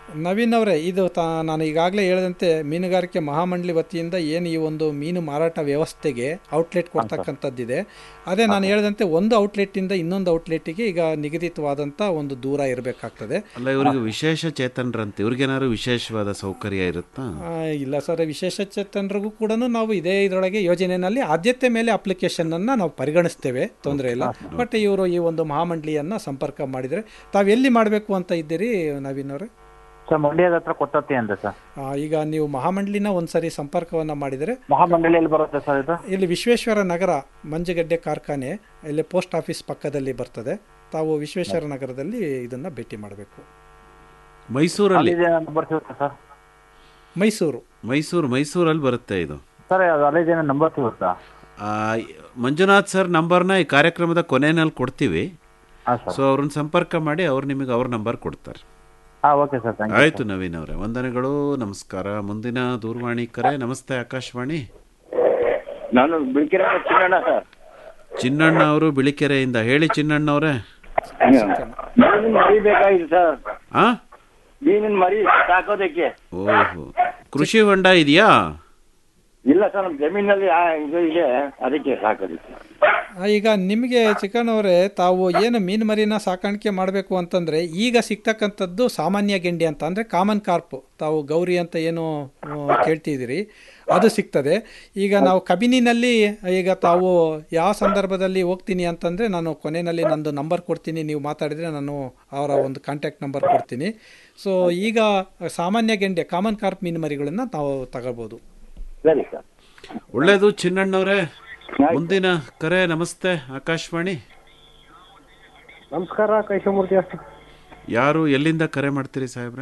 ನವೀನ್ ಅವರೇ ಇದು ತಾ ನಾನು ಈಗಾಗಲೇ ಹೇಳಿದಂತೆ ಮೀನುಗಾರಿಕೆ ಮಹಾಮಂಡಳಿ ವತಿಯಿಂದ ಏನು ಈ ಒಂದು ಮೀನು ಮಾರಾಟ ವ್ಯವಸ್ಥೆಗೆ ಔಟ್ಲೆಟ್ ಕೊಡ್ತಕ್ಕಂಥದ್ದಿದೆ ಅದೇ ನಾನು ಹೇಳಿದಂತೆ ಒಂದು ಔಟ್ಲೆಟ್ಟಿಂದ ಇನ್ನೊಂದು ಔಟ್ಲೆಟ್ಟಿಗೆ ಈಗ ನಿಗದಿತವಾದಂಥ ಒಂದು ದೂರ ಇರಬೇಕಾಗ್ತದೆ ಅಲ್ಲ ಇವರಿಗೆ ವಿಶೇಷ ಚೇತನರಂತೆ ಇವ್ರಿಗೇನಾದ್ರು ವಿಶೇಷವಾದ ಸೌಕರ್ಯ ಇರುತ್ತಾ ಆ, ಇಲ್ಲ ಸರ್ ವಿಶೇಷ ಚೇತನರಿಗೂ ಕೂಡ ನಾವು ಇದೇ ಇದರೊಳಗೆ ಯೋಜನೆಯಲ್ಲಿ ಆದ್ಯತೆ ಮೇಲೆ ಅಪ್ಲಿಕೇಶನನ್ನು ನಾವು ಪರಿಗಣಿಸ್ತೇವೆ ತೊಂದರೆ ಇಲ್ಲ ಬಟ್ ಇವರು ಈ ಒಂದು ಮಹಾಮಂಡಳಿಯನ್ನು ಸಂಪರ್ಕ ಮಾಡಿದರೆ ತಾವು ಎಲ್ಲಿ ಮಾಡಬೇಕು ಅಂತ ಇದ್ದೀರಿ ನವೀನ್ ಅವರೇ ಸರ್ ಮಂಡ್ಯದ ಹತ್ರ ಕೊತ್ತತ್ತಿ ಅಂತ ಸರ್ ಆ, ಈಗ ನೀವು ಮಹಾಮಂಡಲಿನ ಒಂದ್ಸರಿ ಸಂಪರ್ಕವನ್ನು ಮಾಡಿದರೆ ಮಹಾಮಂಡಳಿಯಲ್ಲಿ ಬರುತ್ತೆ ಸರ್ ಇದು ಇಲ್ಲಿ ವಿಶ್ವೇಶ್ವರ ನಗರ ಮಂಜುಗಡ್ಡೆ ಕಾರ್ಖಾನೆ ಇಲ್ಲಿ ಪೋಸ್ಟ್ ಆಫೀಸ್ ಪಕ್ಕದಲ್ಲಿ ಬರ್ತದೆ ತಾವು ವಿಶ್ವೇಶ್ವರ ನಗರದಲ್ಲಿ ಇದನ್ನು ಭೇಟಿ ಮಾಡಬೇಕು ಮೈಸೂರಲ್ಲಿ ನಂಬರ್ ಸಿಗುತ್ತೆ ಸರ್ ಮೈಸೂರು ಮೈಸೂರು ಮೈಸೂರಲ್ಲಿ ಬರುತ್ತೆ ಇದು ಸರ್ ಅದು ಅಲ್ಲಿದೇನೋ ನಂಬರ್ ಸಿಗುತ್ತಾ ಆ, ಮಂಜುನಾಥ್ ಸರ್ ನಂಬರ್ನ ಈ ಕಾರ್ಯಕ್ರಮದ ಕೊನೆಯಲ್ಲಿ ಕೊಡ್ತೀವಿ ಹಾಂ ಸರ್ ಸೊ ಅವ್ರನ್ನ ಸಂಪರ್ಕ ಮಾಡಿ ಅವ್ರು ನಿಮಗೆ ಅವ್ರ ನಂಬರ್ ಕೊಡ್ತಾರೆ ಹಾಂ ಓಕೆ ಸರ್ ಥ್ಯಾಂಕ್ ಯು ಆಯ್ತು ನವೀನ್ ಅವರೇ ವಂದನೆಗಳು ನಮಸ್ಕಾರ ಮುಂದಿನ ದೂರವಾಣಿ ಕರೆ ನಮಸ್ತೆ ಆಕಾಶವಾಣಿ ನಾನು ಬಿಳ್ಕೆರೆ ಚಿನ್ನಣ್ಣ ಸರ್ ಚಿನ್ನಣ್ಣ ಅವರು ಬಿಳಿಕೆರೆಯಿಂದ ಹೇಳಿ ಚಿನ್ನಣ್ಣ ಅವರೇ ಮೀನಿನ ಮರಿ ಬೇಕಾಗಿದೆ ಸರ್ ಆ ಮೀನಿನ ಮರಿ ಸಾಕೋದಕ್ಕೆ ಓಹೋ ಕೃಷಿ ಹೊಂಡ ಇದೆಯಾ ಇಲ್ಲ ಸರ್ ನಮ್ಮ ಜಮೀನಲ್ಲಿ ಆ ಇದು ಇದೆ ಅದಕ್ಕೆ ಸಾಕೋದಕ್ಕೆ ಆ, ಈಗ ನಿಮಗೆ ಚಿಕ್ಕಣ್ಣವರೇ ತಾವು ಏನು ಮೀನು ಮರಿನ ಸಾಕಾಣಿಕೆ ಮಾಡಬೇಕು ಅಂತಂದರೆ ಈಗ ಸಿಗ್ತಕ್ಕಂಥದ್ದು ಸಾಮಾನ್ಯ ಗೆಂಡಿ ಅಂತ ಅಂದರೆ ಕಾಮನ್ ಕಾರ್ಪ್ ತಾವು ಗೌರಿ ಅಂತ ಏನು ಆ, ಕೇಳ್ತಿದ್ದೀರಿ ಅದು ಸಿಗ್ತದೆ ಈಗ ನಾವು ಕಬಿನಿನಲ್ಲಿ ಈಗ ತಾವು ಯಾವ ಸಂದರ್ಭದಲ್ಲಿ ಹೋಗ್ತೀನಿ ಅಂತಂದರೆ ನಾನು ಕೊನೆಯಲ್ಲಿ ನಂದು ನಂಬರ್ ಕೊಡ್ತೀನಿ ನೀವು ಮಾತಾಡಿದರೆ ನಾನು ಅವರ ಒಂದು ಕಾಂಟ್ಯಾಕ್ಟ್ ನಂಬರ್ ಕೊಡ್ತೀನಿ ಸೊ ಈಗ ಸಾಮಾನ್ಯ ಗೆಂಡೆ ಕಾಮನ್ ಕಾರ್ಪ್ ಮೀನು ಮರಿಗಳನ್ನು ನಾವು ತಗೋಬೋದು ಸರಿ ಸರ್ ಒಳ್ಳೇದು ಚಿನ್ನಣ್ಣವ್ರೆ ಮುಂದಿನ ಕರೆ ನಮಸ್ತೆ ಆಕಾಶವಾಣಿ ನಮಸ್ಕಾರ ಕೈಶಮೂರ್ತಿ ಅಷ್ಟು ಯಾರು ಎಲ್ಲಿಂದ ಕರೆ ಮಾಡ್ತೀರಿ ಸಾಹೇಬ್ರೆ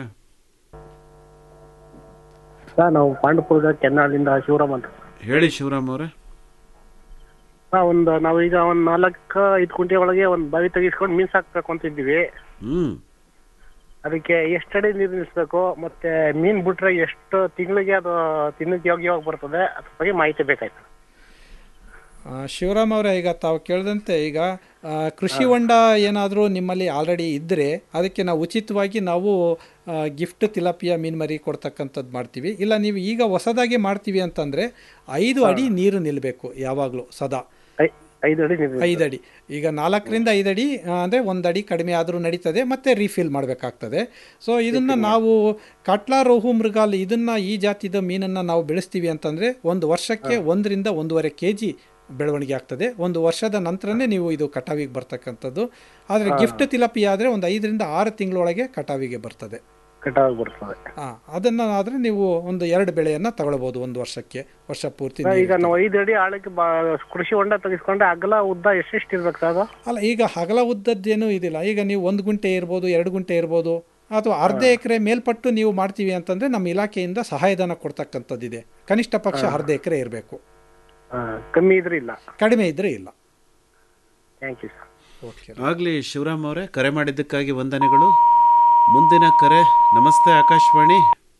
ಸರ್ ನಾವು ಪಾಂಡಪುರದ ಕೆನ್ನಾಳಿಂದ ಶಿವರಾಮ್ ಅಂತ ಹೇಳಿ ಶಿವರಾಮ್ ಅವರೇ ಸರ್ ಒಂದು ನಾವು ಈಗ ಒಂದ್ ನಾಲ್ಕು ಐದು ಕುಂಟೆ ಒಳಗೆ ಒಂದ್ ಬಾವಿ ತೆಗಿಸ್ಕೊಂಡು ಮೀನ್ ಸಾಕ್ಬೇಕು ಅಂತ ಇದ್ದೀವಿ ಹ್ಮ್ ಅದಕ್ಕೆ ಎಷ್ಟು ಅಡಿ ನೀರು ನಿಲ್ಲಿಸ್ಬೇಕು ಮತ್ತೆ ಮೀನ್ ಬಿಟ್ರೆ ಎಷ್ಟು ತಿಂಗಳಿಗೆ ಅದು ತಿನ್ನಕ್ಕೆ ಯೋಗ್ಯವಾಗಿ ಬರ್ತದೆ ಅದ್ರ ಬಗ್ಗೆ ಮಾಹಿತಿ ಬೇಕಾಯ್ತು ಆ, ಶಿವರಾಮ್ ಅವರೇ ಈಗ ತಾವು ಕೇಳಿದಂತೆ ಈಗ ಆ, ಕೃಷಿ ಹೊಂಡ ಏನಾದರೂ ನಿಮ್ಮಲ್ಲಿ ಆಲ್ರೆಡಿ ಇದ್ದರೆ ಅದಕ್ಕೆ ನಾವು ಉಚಿತವಾಗಿ ನಾವು ಗಿಫ್ಟ್ ತಿಲಾಪಿಯ ಮೀನು ಮರಿ ಕೊಡ್ತಕ್ಕಂಥದ್ದು ಮಾಡ್ತೀವಿ ಇಲ್ಲ ನೀವು ಈಗ ಹೊಸದಾಗಿ ಮಾಡ್ತೀವಿ ಅಂತಂದರೆ ಐದು ಅಡಿ ನೀರು ನಿಲ್ಲಬೇಕು ಯಾವಾಗಲೂ ಸದಾ ಐದು ಅಡಿ ನೀರು ಐದು ಅಡಿ ಈಗ ನಾಲ್ಕರಿಂದ ಐದು ಅಡಿ ಅಂದರೆ ಒಂದು ಅಡಿ ಕಡಿಮೆ ಆದರೂ ನಡೀತದೆ ಮತ್ತೆ ರೀಫಿಲ್ ಮಾಡಬೇಕಾಗ್ತದೆ ಸೊ ಇದನ್ನು ನಾವು ಕಟ್ಲಾ ರೋಹು ಮೃಗಾಲ್ ಇದನ್ನು ಈ ಜಾತಿದ ಮೀನನ್ನು ನಾವು ಬೆಳೆಸ್ತೀವಿ ಅಂತಂದರೆ ಒಂದು ವರ್ಷಕ್ಕೆ ಒಂದರಿಂದ ಒಂದೂವರೆ ಕೆ ಜಿ ಬೆಳವಣಿಗೆ ಆಗ್ತದೆ ಒಂದು ವರ್ಷದ ನಂತರನೇ ನೀವು ಇದು ಕಟಾವಿಗೆ ಬರ್ತಕ್ಕಂಥದ್ದು ಆದರೆ ಹಾ. ಗಿಫ್ಟ್ ತಿಲಪಿ ಆದರೆ ಒಂದು ಐದರಿಂದ ಆರು ತಿಂಗಳೊಳಗೆ ಕಟಾವಿಗೆ ಬರ್ತದೆ ಕಟಾವ್ ಬರ್ತದೆ ಹಾಂ ಅದನ್ನು ಆದರೆ ನೀವು ಒಂದು ಎರಡು ಬೆಳೆಯನ್ನು ತಗೊಳ್ಬೋದು ಒಂದು ವರ್ಷಕ್ಕೆ ವರ್ಷ ಪೂರ್ತಿ ಸರ್, ನೀರು ಈಗ ನಾವು ಐದು ಅಡಿ ಆಳಕ್ಕೆ ಬಾ- ಕೃಷಿ ಹೊಂಡ ತೆಗಿಸ್ಕೊಂಡ್ರೆ ಅಗಲ ಉದ್ದ ಎಷ್ಟೆಷ್ಟು ಇರ್ಬೇಕು ಸರ್ ಅದು ಅಲ್ಲ ಈಗ ಹಗಲ ಉದ್ದದ್ದೇನೂ ಇದಿಲ್ಲ ಈಗ ನೀವು ಒಂದು ಗುಂಟೆ ಇರ್ಬೋದು ಎರಡು ಗುಂಟೆ ಇರ್ಬೋದು ಅಥವಾ ಅರ್ಧ ಎಕರೆ ಮೇಲ್ಪಟ್ಟು ನೀವು ಮಾಡ್ತೀವಿ ಅಂತಂದರೆ ನಮ್ಮ ಇಲಾಖೆಯಿಂದ ಸಹಾಯಧನ ಕೊಡ್ತಕ್ಕಂಥದ್ದಿದೆ ಕನಿಷ್ಠ ಪಕ್ಷ ಹಾ. ಅರ್ಧ ಎಕರೆ ಇರಬೇಕು ಹಾ, ಕಮ್ಮಿ ಇದ್ರೆ ಇಲ್ಲ ಕಡಿಮೆ ಇದ್ದರೆ ಇಲ್ಲ ಥ್ಯಾಂಕ್ ಯು ಸರ್ ಓಕೆ ಆಗ್ಲಿ ಶಿವರಾಮ್ ಅವರೇ ಕರೆ ಮಾಡಿದ್ದಕ್ಕಾಗಿ ವಂದನೆಗಳು ಮುಂದಿನ ಕರೆ ನಮಸ್ತೆ ಆಕಾಶವಾಣಿ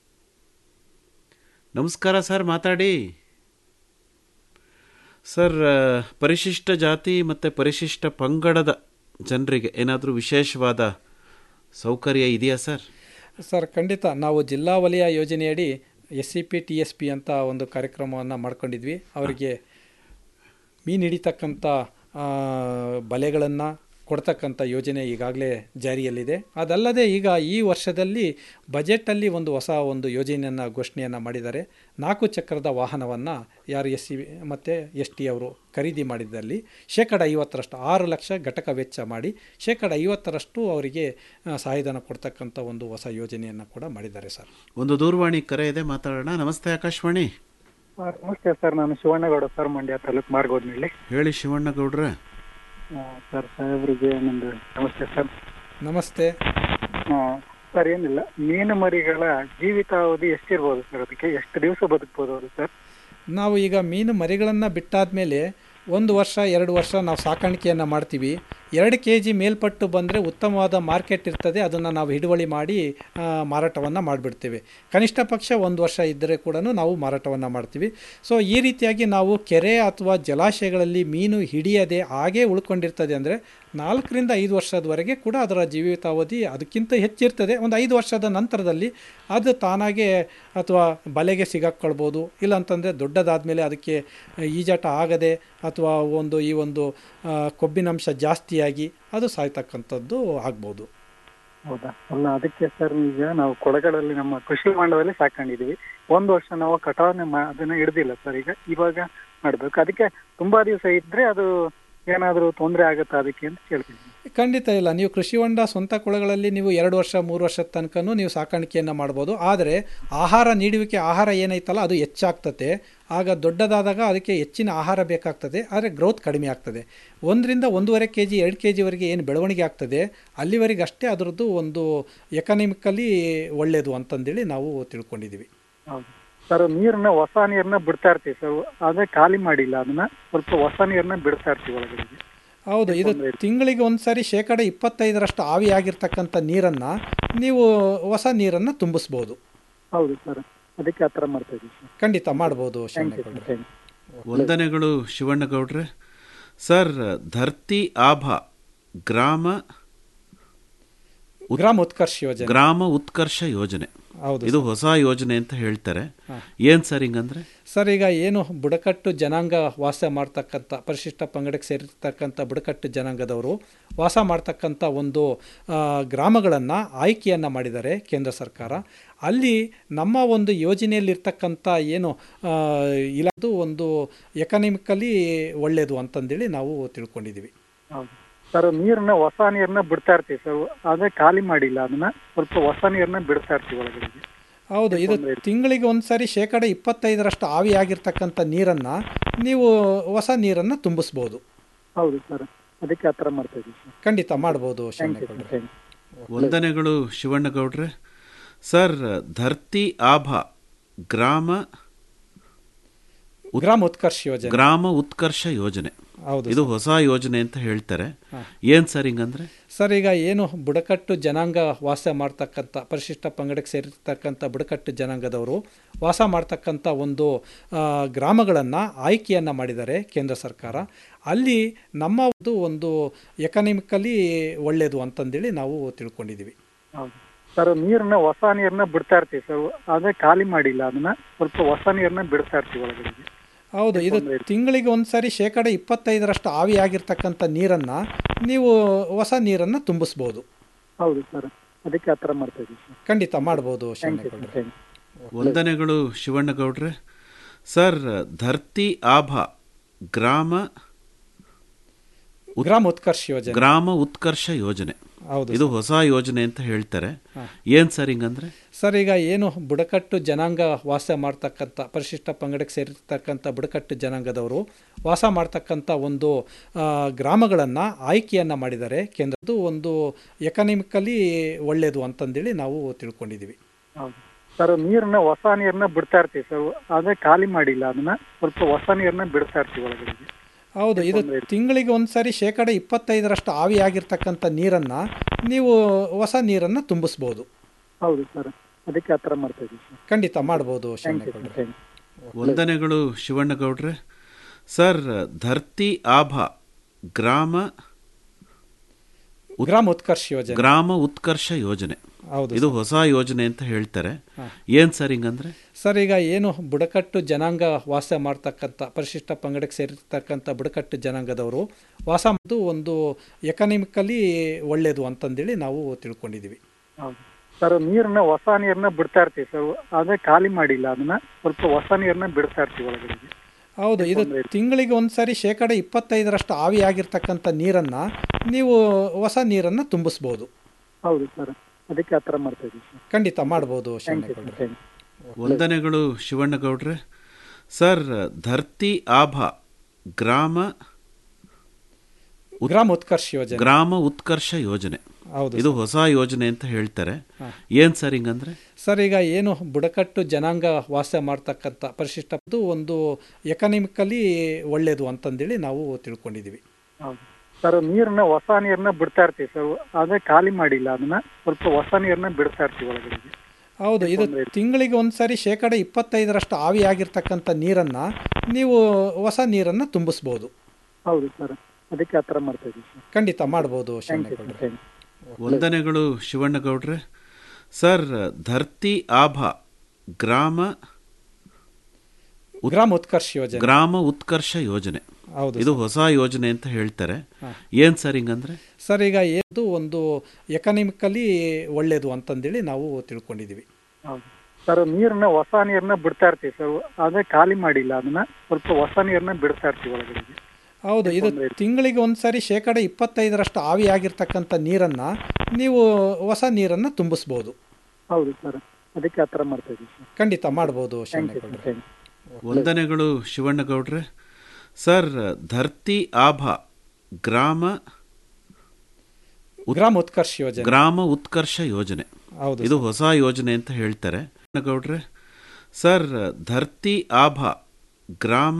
ನಮಸ್ಕಾರ ಸರ್ ಮಾತಾಡಿ ಸರ್ ಆ, ಪರಿಶಿಷ್ಟ ಜಾತಿ ಮತ್ತು ಪರಿಶಿಷ್ಟ ಪಂಗಡದ ಜನರಿಗೆ ಏನಾದರೂ ವಿಶೇಷವಾದ ಸೌಕರ್ಯ ಇದೆಯಾ ಸರ್ ಸರ್ ಖಂಡಿತ ನಾವು ಜಿಲ್ಲಾ ವಲಯ ಯೋಜನೆಯಡಿ S C P T S P ಅಂತ ಒಂದು ಕಾರ್ಯಕ್ರಮವನ್ನು ಮಾಡ್ಕೊಂಡಿದ್ವಿ ಅವರಿಗೆ ಮೀನು ಹಿಡಿತಕ್ಕಂಥ ಬಲೆಗಳನ್ನು ಕೊಡ್ತಕ್ಕಂಥ ಯೋಜನೆ ಈಗಾಗಲೇ ಜಾರಿಯಲ್ಲಿದೆ ಅದಲ್ಲದೆ ಈಗ ಈ ವರ್ಷದಲ್ಲಿ ಬಜೆಟಲ್ಲಿ ಒಂದು ಹೊಸ ಒಂದು ಯೋಜನೆಯನ್ನು ಘೋಷಣೆಯನ್ನು ಮಾಡಿದ್ದಾರೆ ನಾಲ್ಕು ಚಕ್ರದ ವಾಹನವನ್ನು ಯಾರು ಎಸ್ ಸಿ ಮತ್ತು ಎಸ್ ಟಿ ಅವರು ಖರೀದಿ ಮಾಡಿದ್ದಲ್ಲಿ ಶೇಕಡ ಐವತ್ತರಷ್ಟು ಆರು ಲಕ್ಷ ಘಟಕ ವೆಚ್ಚ ಮಾಡಿ ಶೇಕಡ ಐವತ್ತರಷ್ಟು ಅವರಿಗೆ ಆ, ಸಹಾಯಧನ ಕೊಡ್ತಕ್ಕಂಥ ಒಂದು ಹೊಸ ಯೋಜನೆಯನ್ನು ಕೂಡ ಮಾಡಿದ್ದಾರೆ ಸರ್ ಒಂದು ದೂರವಾಣಿ ಕರೆ ಇದೆ ಮಾತಾಡೋಣ ನಮಸ್ತೆ ಆಕಾಶವಾಣಿ ನಮಸ್ತೆ ಸರ್ ನಾನು ಶಿವಣ್ಣಗೌಡ ಸರ್ ಮಂಡ್ಯ ತಾಲೂಕು ಮಾರ್ಗೋಡ್ನಳ್ಳಿ ಹೇಳಿ ಶಿವಣ್ಣಗೌಡ್ರೆ ಆ, ಸರ್ ಸಾಹೇಬ್ರಿಗೆ ನಂದು ನಮಸ್ತೆ ಸರ್ ನಮಸ್ತೆ ಆ, ಸರ್ ಏನಿಲ್ಲ ಮೀನು ಮರಿಗಳ ಜೀವಿತಾವಧಿ ಎಷ್ಟಿರ್ಬೋದು ಸರ್ ಅದಕ್ಕೆ ಎಷ್ಟು ದಿವಸ ಬದುಕ್ಬೋದು ಅದು ಸರ್ ನಾವು ಈಗ ಮೀನು ಮರಿಗಳನ್ನು ಬಿಟ್ಟಾದ ಮೇಲೆ ಒಂದು ವರ್ಷ ಎರಡು ವರ್ಷ ನಾವು ಸಾಕಾಣಿಕೆಯನ್ನು ಮಾಡ್ತೀವಿ ಎರಡು ಕೆ ಜಿ ಮೇಲ್ಪಟ್ಟು ಬಂದರೆ ಉತ್ತಮವಾದ ಮಾರ್ಕೆಟ್ ಇರ್ತದೆ ಅದನ್ನು ನಾವು ಹಿಡುವಳಿ ಮಾಡಿ ಮಾರಾಟವನ್ನು ಮಾಡಿಬಿಡ್ತೀವಿ ಕನಿಷ್ಠ ಪಕ್ಷ ಒಂದು ವರ್ಷ ಇದ್ದರೆ ಕೂಡ ನಾವು ಮಾರಾಟವನ್ನು ಮಾಡ್ತೀವಿ ಸೊ ಈ ರೀತಿಯಾಗಿ ನಾವು ಕೆರೆ ಅಥವಾ ಜಲಾಶಯಗಳಲ್ಲಿ ಮೀನು ಹಿಡಿಯದೆ ಹಾಗೇ ಉಳ್ಕೊಂಡಿರ್ತದೆ ಅಂದರೆ ನಾಲ್ಕರಿಂದ ಐದು ವರ್ಷದವರೆಗೆ ಕೂಡ ಅದರ ಜೀವಿತಾವಧಿ ಅದಕ್ಕಿಂತ ಹೆಚ್ಚಿರ್ತದೆ ಒಂದು ಐದು ವರ್ಷದ ನಂತರದಲ್ಲಿ ಅದು ತಾನಾಗೆ ಅಥವಾ ಬಲೆಗೆ ಸಿಗಾಕ್ಕೊಳ್ಬೋದು ಇಲ್ಲಾಂತಂದರೆ ದೊಡ್ಡದಾದಮೇಲೆ ಅದಕ್ಕೆ ಈಜಾಟ ಆಗದೆ ಅಥವಾ ಒಂದು ಈ ಒಂದು ಆ, ಕೊಬ್ಬಿನಂಶ ಜಾಸ್ತಿಯಾಗಿ ಅದು ಸಾಯ್ತಕ್ಕಂಥದ್ದು ಆಗ್ಬೋದು ಹೌದಾ ಅಲ್ಲ ಅದಕ್ಕೆ ಸರ್ ಈಗ ನಾವು ಕೊಳಗಳಲ್ಲಿ ನಮ್ಮ ಕೃಷಿ ಹೊಂಡದಲ್ಲಿ ಸಾಕೊಂಡಿದೀವಿ ಒಂದು ವರ್ಷ ನಾವು ಕಟಾವಣೆ ಮಾ ಅದನ್ನ ಹಿಡ್ದಿಲ್ಲ ಸರ್ ಈಗ ಇವಾಗ ಮಾಡ್ಬೇಕು ಅದಕ್ಕೆ ತುಂಬಾ ದಿವಸ ಇದ್ರೆ ಅದು ಏನಾದರೂ ತೊಂದರೆ ಆಗುತ್ತಾ ಅದಕ್ಕೆ ಅಂತ ಕೇಳ್ತೀನಿ ಖಂಡಿತ ಇಲ್ಲ ನೀವು ಕೃಷಿ ಹೊಂಡ ಸ್ವಂತ ಕೊಳಗಳಲ್ಲಿ ನೀವು ಎರಡು ವರ್ಷ ಮೂರು ವರ್ಷದ ತನಕನೂ ನೀವು ಸಾಕಾಣಿಕೆಯನ್ನು ಮಾಡ್ಬೋದು ಆದರೆ ಆಹಾರ ನೀಡುವಿಕೆ ಆಹಾರ ಏನೈತಲ್ಲ ಅದು ಹೆಚ್ಚಾಗ್ತದೆ ಆಗ ದೊಡ್ಡದಾದಾಗ ಅದಕ್ಕೆ ಹೆಚ್ಚಿನ ಆಹಾರ ಬೇಕಾಗ್ತದೆ ಆದರೆ ಗ್ರೋತ್ ಕಡಿಮೆ ಆಗ್ತದೆ ಒಂದರಿಂದ ಒಂದೂವರೆ ಕೆ ಜಿ ಎರಡು ಕೆ ಜಿವರೆಗೆ ಏನು ಬೆಳವಣಿಗೆ ಆಗ್ತದೆ ಅಲ್ಲಿವರೆಗೆ ಅಷ್ಟೇ ಅದರದ್ದು ಒಂದು ಎಕನಾಮಿಕಲಿ ಒಳ್ಳೆಯದು ಅಂತಂದೇಳಿ ನಾವು ತಿಳ್ಕೊಂಡಿದ್ದೀವಿ ಹೌದು ಸರ್ ನೀರನ್ನ ಹೊಸ ನೀರನ್ನ ಬಿಡ್ತಾ ಇರ್ತೀವಿ ಸರ್ ಅದೇ ಖಾಲಿ ಮಾಡಿಲ್ಲ ಅದನ್ನ ಸ್ವಲ್ಪ ಹೊಸ ನೀರನ್ನ ಬಿಡ್ತಾ ಇರ್ತೀವಿ ಒಳಗಡೆ ಹೌದು ಇದು ತಿಂಗಳಿಗೆ ಒಂದ್ಸರಿ ಶೇಕಡ ಇಪ್ಪತ್ತೈದರಷ್ಟು ಆವಿಯಾಗಿರ್ತಕ್ಕಂಥ ನೀರನ್ನು ನೀವು ಹೊಸ ನೀರನ್ನು ತುಂಬಿಸ್ಬೋದು ಹೌದು ಸರ್ ಅದಕ್ಕೆ ಆ ಥರ ಮಾಡ್ತಾ ಇದ್ದೀವಿ ಸರ್ ಖಂಡಿತ ಮಾಡ್ಬೋದು ಥ್ಯಾಂಕ್ ಯು ಶಿವಣ್ಣಗೌಡ್ರೆ. ಸರ್ ಥ್ಯಾಂಕ್ ಯು ವಂದನೆಗಳು ಶಿವಣ್ಣಗೌಡ್ರೆ ಸರ್ ಧರ್ತಿ ಆಭ ಗ್ರಾಮ ಉತ್- ಗ್ರಾಮ ಉತ್ಕರ್ಷ್ ಯೋಜನೆ ಗ್ರಾಮ ಉತ್ಕರ್ಷ ಯೋಜನೆ ಹೌದು ಇದು ಹೊಸ ಯೋಜನೆ ಅಂತ ಹೇಳ್ತಾರೆ ಹಾ. ಏನ್ ಸರ್ ಹಿಂಗಂದ್ರೆ ಸರ್ ಈಗ ಏನು ಬುಡಕಟ್ಟು ಜನಾಂಗ ವಾಸ ಮಾಡ್ತಕ್ಕಂಥ ಪರಿಶಿಷ್ಟ ಪಂಗಡಕ್ಕೆ ಸೇರಿರ್ತಕ್ಕಂಥ ಬುಡಕಟ್ಟು ಜನಾಂಗದವರು ವಾಸ ಮಾಡ್ತಕ್ಕಂಥ ಒಂದು ಗ್ರಾಮಗಳನ್ನು ಆಯ್ಕೆಯನ್ನು ಮಾಡಿದ್ದಾರೆ ಕೇಂದ್ರ ಸರ್ಕಾರ ಅಲ್ಲಿ ನಮ್ಮ ಒಂದು ಯೋಜನೆಯಲ್ಲಿರ್ತಕ್ಕಂಥ ಏನು ಆ, ಇಲ್ಲದು ಒಂದು ಎಕನಾಮಿಕಲಿ ಒಳ್ಳೆಯದು ಅಂತಂದೇಳಿ ನಾವು ತಿಳ್ಕೊಂಡಿದ್ದೀವಿ ಹೌದು ಸರ್ ನೀರನ್ನ ಹೊಸ ನೀರನ್ನ ಬಿಡ್ತಾ ಇರ್ತೀವಿ ಸರ್ ಅದೇ ಖಾಲಿ ಮಾಡಿಲ್ಲ ಅದನ್ನ ಸ್ವಲ್ಪ ಹೊಸ ನೀರನ್ನ ಬಿಡ್ತಾ ಇರ್ತೀವಿ ಒಳಗಡೆ ಹೌದು ಇದು ತಿಂಗಳಿಗೆ ಒಂದ್ಸರಿ ಶೇಕಡ ಇಪ್ಪತ್ತೈದರಷ್ಟು ಆವಿಯಾಗಿರ್ತಕ್ಕಂಥ ನೀರನ್ನು ನೀವು ಹೊಸ ನೀರನ್ನು ತುಂಬಿಸ್ಬೋದು ಹೌದು ಸರ್ ಅದಕ್ಕೆ ಆ ಥರ ಮಾಡ್ತಾ ಇದ್ದೀವಿ ಸರ್ ಖಂಡಿತ ಮಾಡ್ಬೋದು ಥ್ಯಾಂಕ್ ಯು ಶಿವಣ್ಣಗೌಡ್ರೆ. ಥ್ಯಾಂಕ್ ಯು ವಂದನೆಗಳು ಶಿವಣ್ಣಗೌಡ್ರೆ ಸರ್ ಧರ್ತಿ ಆಭ ಗ್ರಾಮ ಉತ್- ಗ್ರಾಮ ಉತ್ಕರ್ಷ್ ಯೋಜನೆ ಗ್ರಾಮ ಉತ್ಕರ್ಷ ಯೋಜನೆ ಹೌದು ಇದು ಹೊಸ ಯೋಜನೆ ಅಂತ ಹೇಳ್ತಾರೆ ಹಾ. ಏನ್ ಸರ್ ಹಿಂಗಂದ್ರೆ ಸರ್ ಈಗ ಏನು ಬುಡಕಟ್ಟು ಜನಾಂಗ ವಾಸ ಮಾಡ್ತಕ್ಕಂಥ ಪರಿಶಿಷ್ಟ ಪಂಗಡಕ್ಕೆ ಸೇರಿರ್ತಕ್ಕಂಥ ಬುಡಕಟ್ಟು ಜನಾಂಗದವರು ವಾಸ ಮಾಡ್ತಕ್ಕಂಥ ಒಂದು ಗ್ರಾಮಗಳನ್ನು ಆಯ್ಕೆಯನ್ನು ಮಾಡಿದ್ದಾರೆ ಕೇಂದ್ರ ಸರ್ಕಾರ ಅಲ್ಲಿ ನಮ್ಮ ಒಂದು ಒಂದು ಎಕನಾಮಿಕಲಿ ಒಳ್ಳೆಯದು ಅಂತಂದೇಳಿ ನಾವು ತಿಳ್ಕೊಂಡಿದ್ದೀವಿ ಹೌದು ಸರ್ ನೀರನ್ನ ಹೊಸ ನೀರನ್ನ ಬಿಡ್ತಾ ಇರ್ತೀವಿ ಸರ್ ಅದೇ ಖಾಲಿ ಮಾಡಿಲ್ಲ ಅದನ್ನ ಸ್ವಲ್ಪ ಹೊಸ ನೀರನ್ನ ಬಿಡ್ತಾ ಇರ್ತೀವಿ ಒಳಗಡೆ ಹೌದು ಇದು ತಿಂಗಳಿಗೆ ಒಂದ್ಸರಿ ಶೇಕಡ ಇಪ್ಪತ್ತೈದರಷ್ಟು ಆವಿಯಾಗಿರ್ತಕ್ಕಂಥ ನೀರನ್ನು ನೀವು ಹೊಸ ನೀರನ್ನು ತುಂಬಿಸ್ಬೋದು ಹೌದು ಸರ್ ಅದಕ್ಕೆ ಆ ಥರ ಮಾಡ್ತಾ ಇದ್ದೀವಿ ಸರ್ ಖಂಡಿತ ಮಾಡ್ಬೋದು ಥ್ಯಾಂಕ್ ಯು ಶಿವಣ್ಣಗೌಡ್ರೆ. ಥ್ಯಾಂಕ್ ಯು ವಂದನೆಗಳು ಶಿವಣ್ಣಗೌಡ್ರೆ ಸರ್ ಧರ್ತಿ ಆಭ ಗ್ರಾಮ ಉತ್- ಗ್ರಾಮ ಉತ್ಕರ್ಷ್ ಯೋಜನೆ ಗ್ರಾಮ ಉತ್ಕರ್ಷ ಯೋಜನೆ ಹೌದು ಇದು ಹೊಸ ಯೋಜನೆ ಅಂತ ಹೇಳ್ತಾರೆ ಹಾ. ಏನ್ ಸರ್ ಹಿಂಗಂದ್ರೆ ಸರ್ ಈಗ ಏನು ಬುಡಕಟ್ಟು ಜನಾಂಗ ವಾಸ ಮಾಡ್ತಕ್ಕಂಥ ಪರಿಶಿಷ್ಟ ಪಂಗಡಕ್ಕೆ ಸೇರಿರ್ತಕ್ಕಂಥ ಬುಡಕಟ್ಟು ಜನಾಂಗದವರು ವಾಸ ಮಾಡ್ತಕ್ಕಂಥ ಒಂದು ಗ್ರಾಮಗಳನ್ನು ಆಯ್ಕೆಯನ್ನು ಮಾಡಿದ್ದಾರೆ ಕೇಂದ್ರದ್ದು ಒಂದು ಎಕನಾಮಿಕಲಿ ಒಳ್ಳೆಯದು ಅಂತಂದೇಳಿ ನಾವು ತಿಳ್ಕೊಂಡಿದ್ದೀವಿ ಹೌದು ಸರ್ ನೀರನ್ನ ಹೊಸ ನೀರನ್ನ ಬಿಡ್ತಾ ಇರ್ತೀವಿ ಸರ್ ಅದೇ ಖಾಲಿ ಮಾಡಿಲ್ಲ ಅದನ್ನ ಸ್ವಲ್ಪ ಹೊಸ ನೀರನ್ನ ಬಿಡ್ತಾ ಇರ್ತೀವಿ ಒಳಗಡೆ ಹೌದು ಇದು ತಿಂಗಳಿಗೆ ಒಂದ್ಸರಿ ಶೇಕಡ ಇಪ್ಪತ್ತೈದರಷ್ಟು ಆವಿಯಾಗಿರ್ತಕ್ಕಂಥ ನೀರನ್ನು ನೀವು ಹೊಸ ನೀರನ್ನು ತುಂಬಿಸ್ಬೋದು ಹೌದು ಸರ್ ಅದಕ್ಕೆ ಆ ಥರ ಮಾಡ್ತಾ ಇದ್ದೀವಿ ಸರ್ ಖಂಡಿತ ಮಾಡ್ಬೋದು ಥ್ಯಾಂಕ್ ಯು ಶಿವಣ್ಣಗೌಡ್ರೆ. ಥ್ಯಾಂಕ್ ಯು ವಂದನೆಗಳು ಶಿವಣ್ಣಗೌಡ್ರೆ ಸರ್ ಧರ್ತಿ ಆಭ ಗ್ರಾಮ ಉತ್- ಗ್ರಾಮ ಉತ್ಕರ್ಷ್ ಯೋಜನೆ ಗ್ರಾಮ ಉತ್ಕರ್ಷ ಯೋಜನೆ ಹೌದು ಇದು ಹೊಸ ಯೋಜನೆ ಅಂತ ಹೇಳ್ತಾರೆ ಹಾ. ಏನ್ ಸರ್ ಹಿಂಗಂದ್ರೆ ಸರ್ ಈಗ ಏನು ಬುಡಕಟ್ಟು ಜನಾಂಗ ವಾಸ ಮಾಡ್ತಕ್ಕಂಥ ಪರಿಶಿಷ್ಟ ಪಂಗಡಕ್ಕೆ ಸೇರಿರ್ತಕ್ಕಂಥ ಬುಡಕಟ್ಟು ಜನಾಂಗದವರು ವಾಸ ಮಾಡೋದು ಒಂದು ಎಕನಾಮಿಕಲಿ ಒಳ್ಳೆಯದು ಅಂತಂದೇಳಿ ನಾವು ತಿಳ್ಕೊಂಡಿದ್ದೀವಿ ಹೌದು ಸರ್ ನೀರನ್ನ ಹೊಸ ನೀರನ್ನ ಬಿಡ್ತಾ ಇರ್ತೀವಿ ಸರ್ ಅದೇ ಖಾಲಿ ಮಾಡಿಲ್ಲ ಅದನ್ನ ಸ್ವಲ್ಪ ಹೊಸ ನೀರನ್ನ ಬಿಡ್ತಾ ಇರ್ತೀವಿ ಒಳಗಡೆ ಹೌದು ಇದು ತಿಂಗಳಿಗೆ ಒಂದ್ಸರಿ ಶೇಕಡ ಇಪ್ಪತ್ತೈದರಷ್ಟು ಆವಿಯಾಗಿರ್ತಕ್ಕಂಥ ನೀರನ್ನು ನೀವು ಹೊಸ ನೀರನ್ನು ತುಂಬಿಸ್ಬೋದು ಹೌದು ಸರ್ ಅದಕ್ಕೆ ಆ ಥರ ಮಾಡ್ತಾ ಇದ್ದೀವಿ ಸರ್ ಖಂಡಿತ ಮಾಡ್ಬೋದು ಥ್ಯಾಂಕ್ ಯು ಶಿವಣ್ಣಗೌಡ್ರೆ. ಥ್ಯಾಂಕ್ ಯು ವಂದನೆಗಳು ಶಿವಣ್ಣಗೌಡ್ರೆ ಸರ್ ಧರ್ತಿ ಆಭ ಗ್ರಾಮ ಉತ್- ಗ್ರಾಮ ಉತ್ಕರ್ಷ್ ಯೋಜನೆ ಗ್ರಾಮ ಉತ್ಕರ್ಷ ಯೋಜನೆ ಹೌದು ಇದು ಹೊಸ ಯೋಜನೆ ಅಂತ ಹೇಳ್ತಾರೆ ಹಾ. ಏನ್ ಸರ್ ಹಿಂಗಂದ್ರೆ ಸರ್ ಈಗ ಏನು ಬುಡಕಟ್ಟು ಜನಾಂಗ ವಾಸ ಮಾಡ್ತಕ್ಕಂಥ ಪರಿಶಿಷ್ಟ ಅದು ಒಂದು ಎಕನಾಮಿಕಲಿ ಒಳ್ಳೆಯದು ಅಂತಂದೇಳಿ ನಾವು ತಿಳ್ಕೊಂಡಿದ್ದೀವಿ ಹೌದು ಸರ್ ನೀರನ್ನ ಹೊಸ ನೀರನ್ನ ಬಿಡ್ತಾ ಇರ್ತೀವಿ ಸರ್ ಅದೇ ಖಾಲಿ ಮಾಡಿಲ್ಲ ಅದನ್ನ ಸ್ವಲ್ಪ ಹೊಸ ನೀರನ್ನ ಬಿಡ್ತಾ ಇರ್ತೀವಿ ಒಳಗಡೆ ಹೌದು ಇದು ತಿಂಗಳಿಗೆ ಒಂದ್ಸರಿ ಶೇಕಡ ಇಪ್ಪತ್ತೈದರಷ್ಟು ಆವಿಯಾಗಿರ್ತಕ್ಕಂಥ ನೀರನ್ನು ನೀವು ಹೊಸ ನೀರನ್ನು ತುಂಬಿಸ್ಬೋದು ಹೌದು ಸರ್ ಅದಕ್ಕೆ ಆ ಥರ ಮಾಡ್ತಾ ಇದ್ದೀವಿ ಸರ್ ಖಂಡಿತ ಮಾಡ್ಬೋದು ಥ್ಯಾಂಕ್ ಯು ಶಿವಣ್ಣಗೌಡ್ರೆ. ಥ್ಯಾಂಕ್ ಯು ವಂದನೆಗಳು ಶಿವಣ್ಣಗೌಡ್ರೆ ಸರ್ ಧರ್ತಿ ಆಭ ಗ್ರಾಮ ಉತ್- ಗ್ರಾಮ ಉತ್ಕರ್ಷ್ ಯೋಜನೆ ಗ್ರಾಮ ಉತ್ಕರ್ಷ ಯೋಜನೆ ಹೌದು ಇದು ಹೊಸ ಯೋಜನೆ ಅಂತ ಹೇಳ್ತಾರೆ ಹಾ. ಏನ್ ಸರ್ ಹಿಂಗಂದ್ರೆ ಸರ್ ಈಗ ಇದು ಒಂದು ಎಕನಾಮಿಕಲಿ ಒಳ್ಳೆಯದು ಅಂತಂದೇಳಿ ನಾವು ತಿಳ್ಕೊಂಡಿದ್ದೀವಿ ಹೌದು ಸರ್ ನೀರನ್ನ ಹೊಸ ನೀರನ್ನ ಬಿಡ್ತಾ ಇರ್ತೀವಿ ಸರ್ ಅದೇ ಖಾಲಿ ಮಾಡಿಲ್ಲ ಅದನ್ನ ಸ್ವಲ್ಪ ಹೊಸ ನೀರನ್ನ ಬಿಡ್ತಾ ಇರ್ತೀವಿ ಒಳಗಡೆ ಹೌದು ಇದು ತಿಂಗಳಿಗೆ ಒಂದ್ಸರಿ ಶೇಕಡ ಇಪ್ಪತ್ತೈದರಷ್ಟು ಆವಿಯಾಗಿರ್ತಕ್ಕಂಥ ನೀರನ್ನು ನೀವು ಹೊಸ ನೀರನ್ನು ತುಂಬಿಸ್ಬೋದು ಹೌದು ಸರ್ ಅದಕ್ಕೆ ಆ ಥರ ಮಾಡ್ತಾ ಇದ್ದೀವಿ ಸರ್ ಖಂಡಿತ ಮಾಡ್ಬೋದು ಥ್ಯಾಂಕ್ ಯು ಶಿವಣ್ಣಗೌಡ್ರೆ. ಥ್ಯಾಂಕ್ ಯು ವಂದನೆಗಳು ಶಿವಣ್ಣಗೌಡ್ರೆ ಸರ್ ಧರ್ತಿ ಆಭ ಗ್ರಾಮ ಉತ್- ಗ್ರಾಮ ಉತ್ಕರ್ಷ್ ಯೋಜನೆ ಗ್ರಾಮ ಉತ್ಕರ್ಷ ಯೋಜನೆ ಹೌದು ಇದು ಹೊಸ ಯೋಜನೆ ಅಂತ ಹೇಳ್ತಾರೆ ಗೌಡ್ರೆ ಸರ್ ಧರ್ತಿ ಆಭ ಗ್ರಾಮ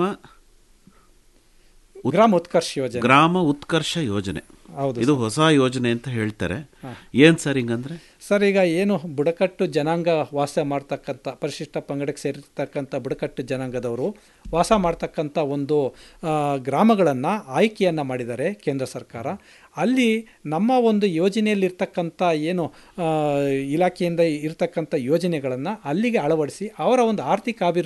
ಉತ್- ಗ್ರಾಮ ಉತ್ಕರ್ಷ್ ಯೋಜನೆ ಗ್ರಾಮ ಉತ್ಕರ್ಷ ಯೋಜನೆ ಹೌದು ಇದು ಹೊಸ ಯೋಜನೆ ಅಂತ ಹೇಳ್ತಾರೆ ಹಾ. ಏನ್ ಸರ್ ಹಿಂಗಂದ್ರೆ ಸರ್ ಈಗ ಏನು ಬುಡಕಟ್ಟು ಜನಾಂಗ ವಾಸ ಮಾಡ್ತಕ್ಕಂಥ ಪರಿಶಿಷ್ಟ ಪಂಗಡಕ್ಕೆ ಸೇರಿರ್ತಕ್ಕಂಥ ಬುಡಕಟ್ಟು ಜನಾಂಗದವರು ವಾಸ ಮಾಡ್ತಕ್ಕಂಥ ಒಂದು ಗ್ರಾಮಗಳನ್ನು ಆಯ್ಕೆಯನ್ನು ಮಾಡಿದ್ದಾರೆ ಕೇಂದ್ರ ಸರ್ಕಾರ ಅಲ್ಲಿ ನಮ್ಮ ಒಂದು ಯೋಜನೆಯಲ್ಲಿರ್ತಕ್ಕಂಥ ಏನು ಆ, ಇಲಾಖೆಯಿಂದ ಇರ್ತಕ್ಕಂಥ ಯೋಜನೆಗಳನ್ನು ಅಲ್ಲಿಗೆ ಅಳವಡಿಸಿ ಅವರ ಒಂದು ಆರ್ಥಿಕ ಅಭಿವೃದ್ಧಿ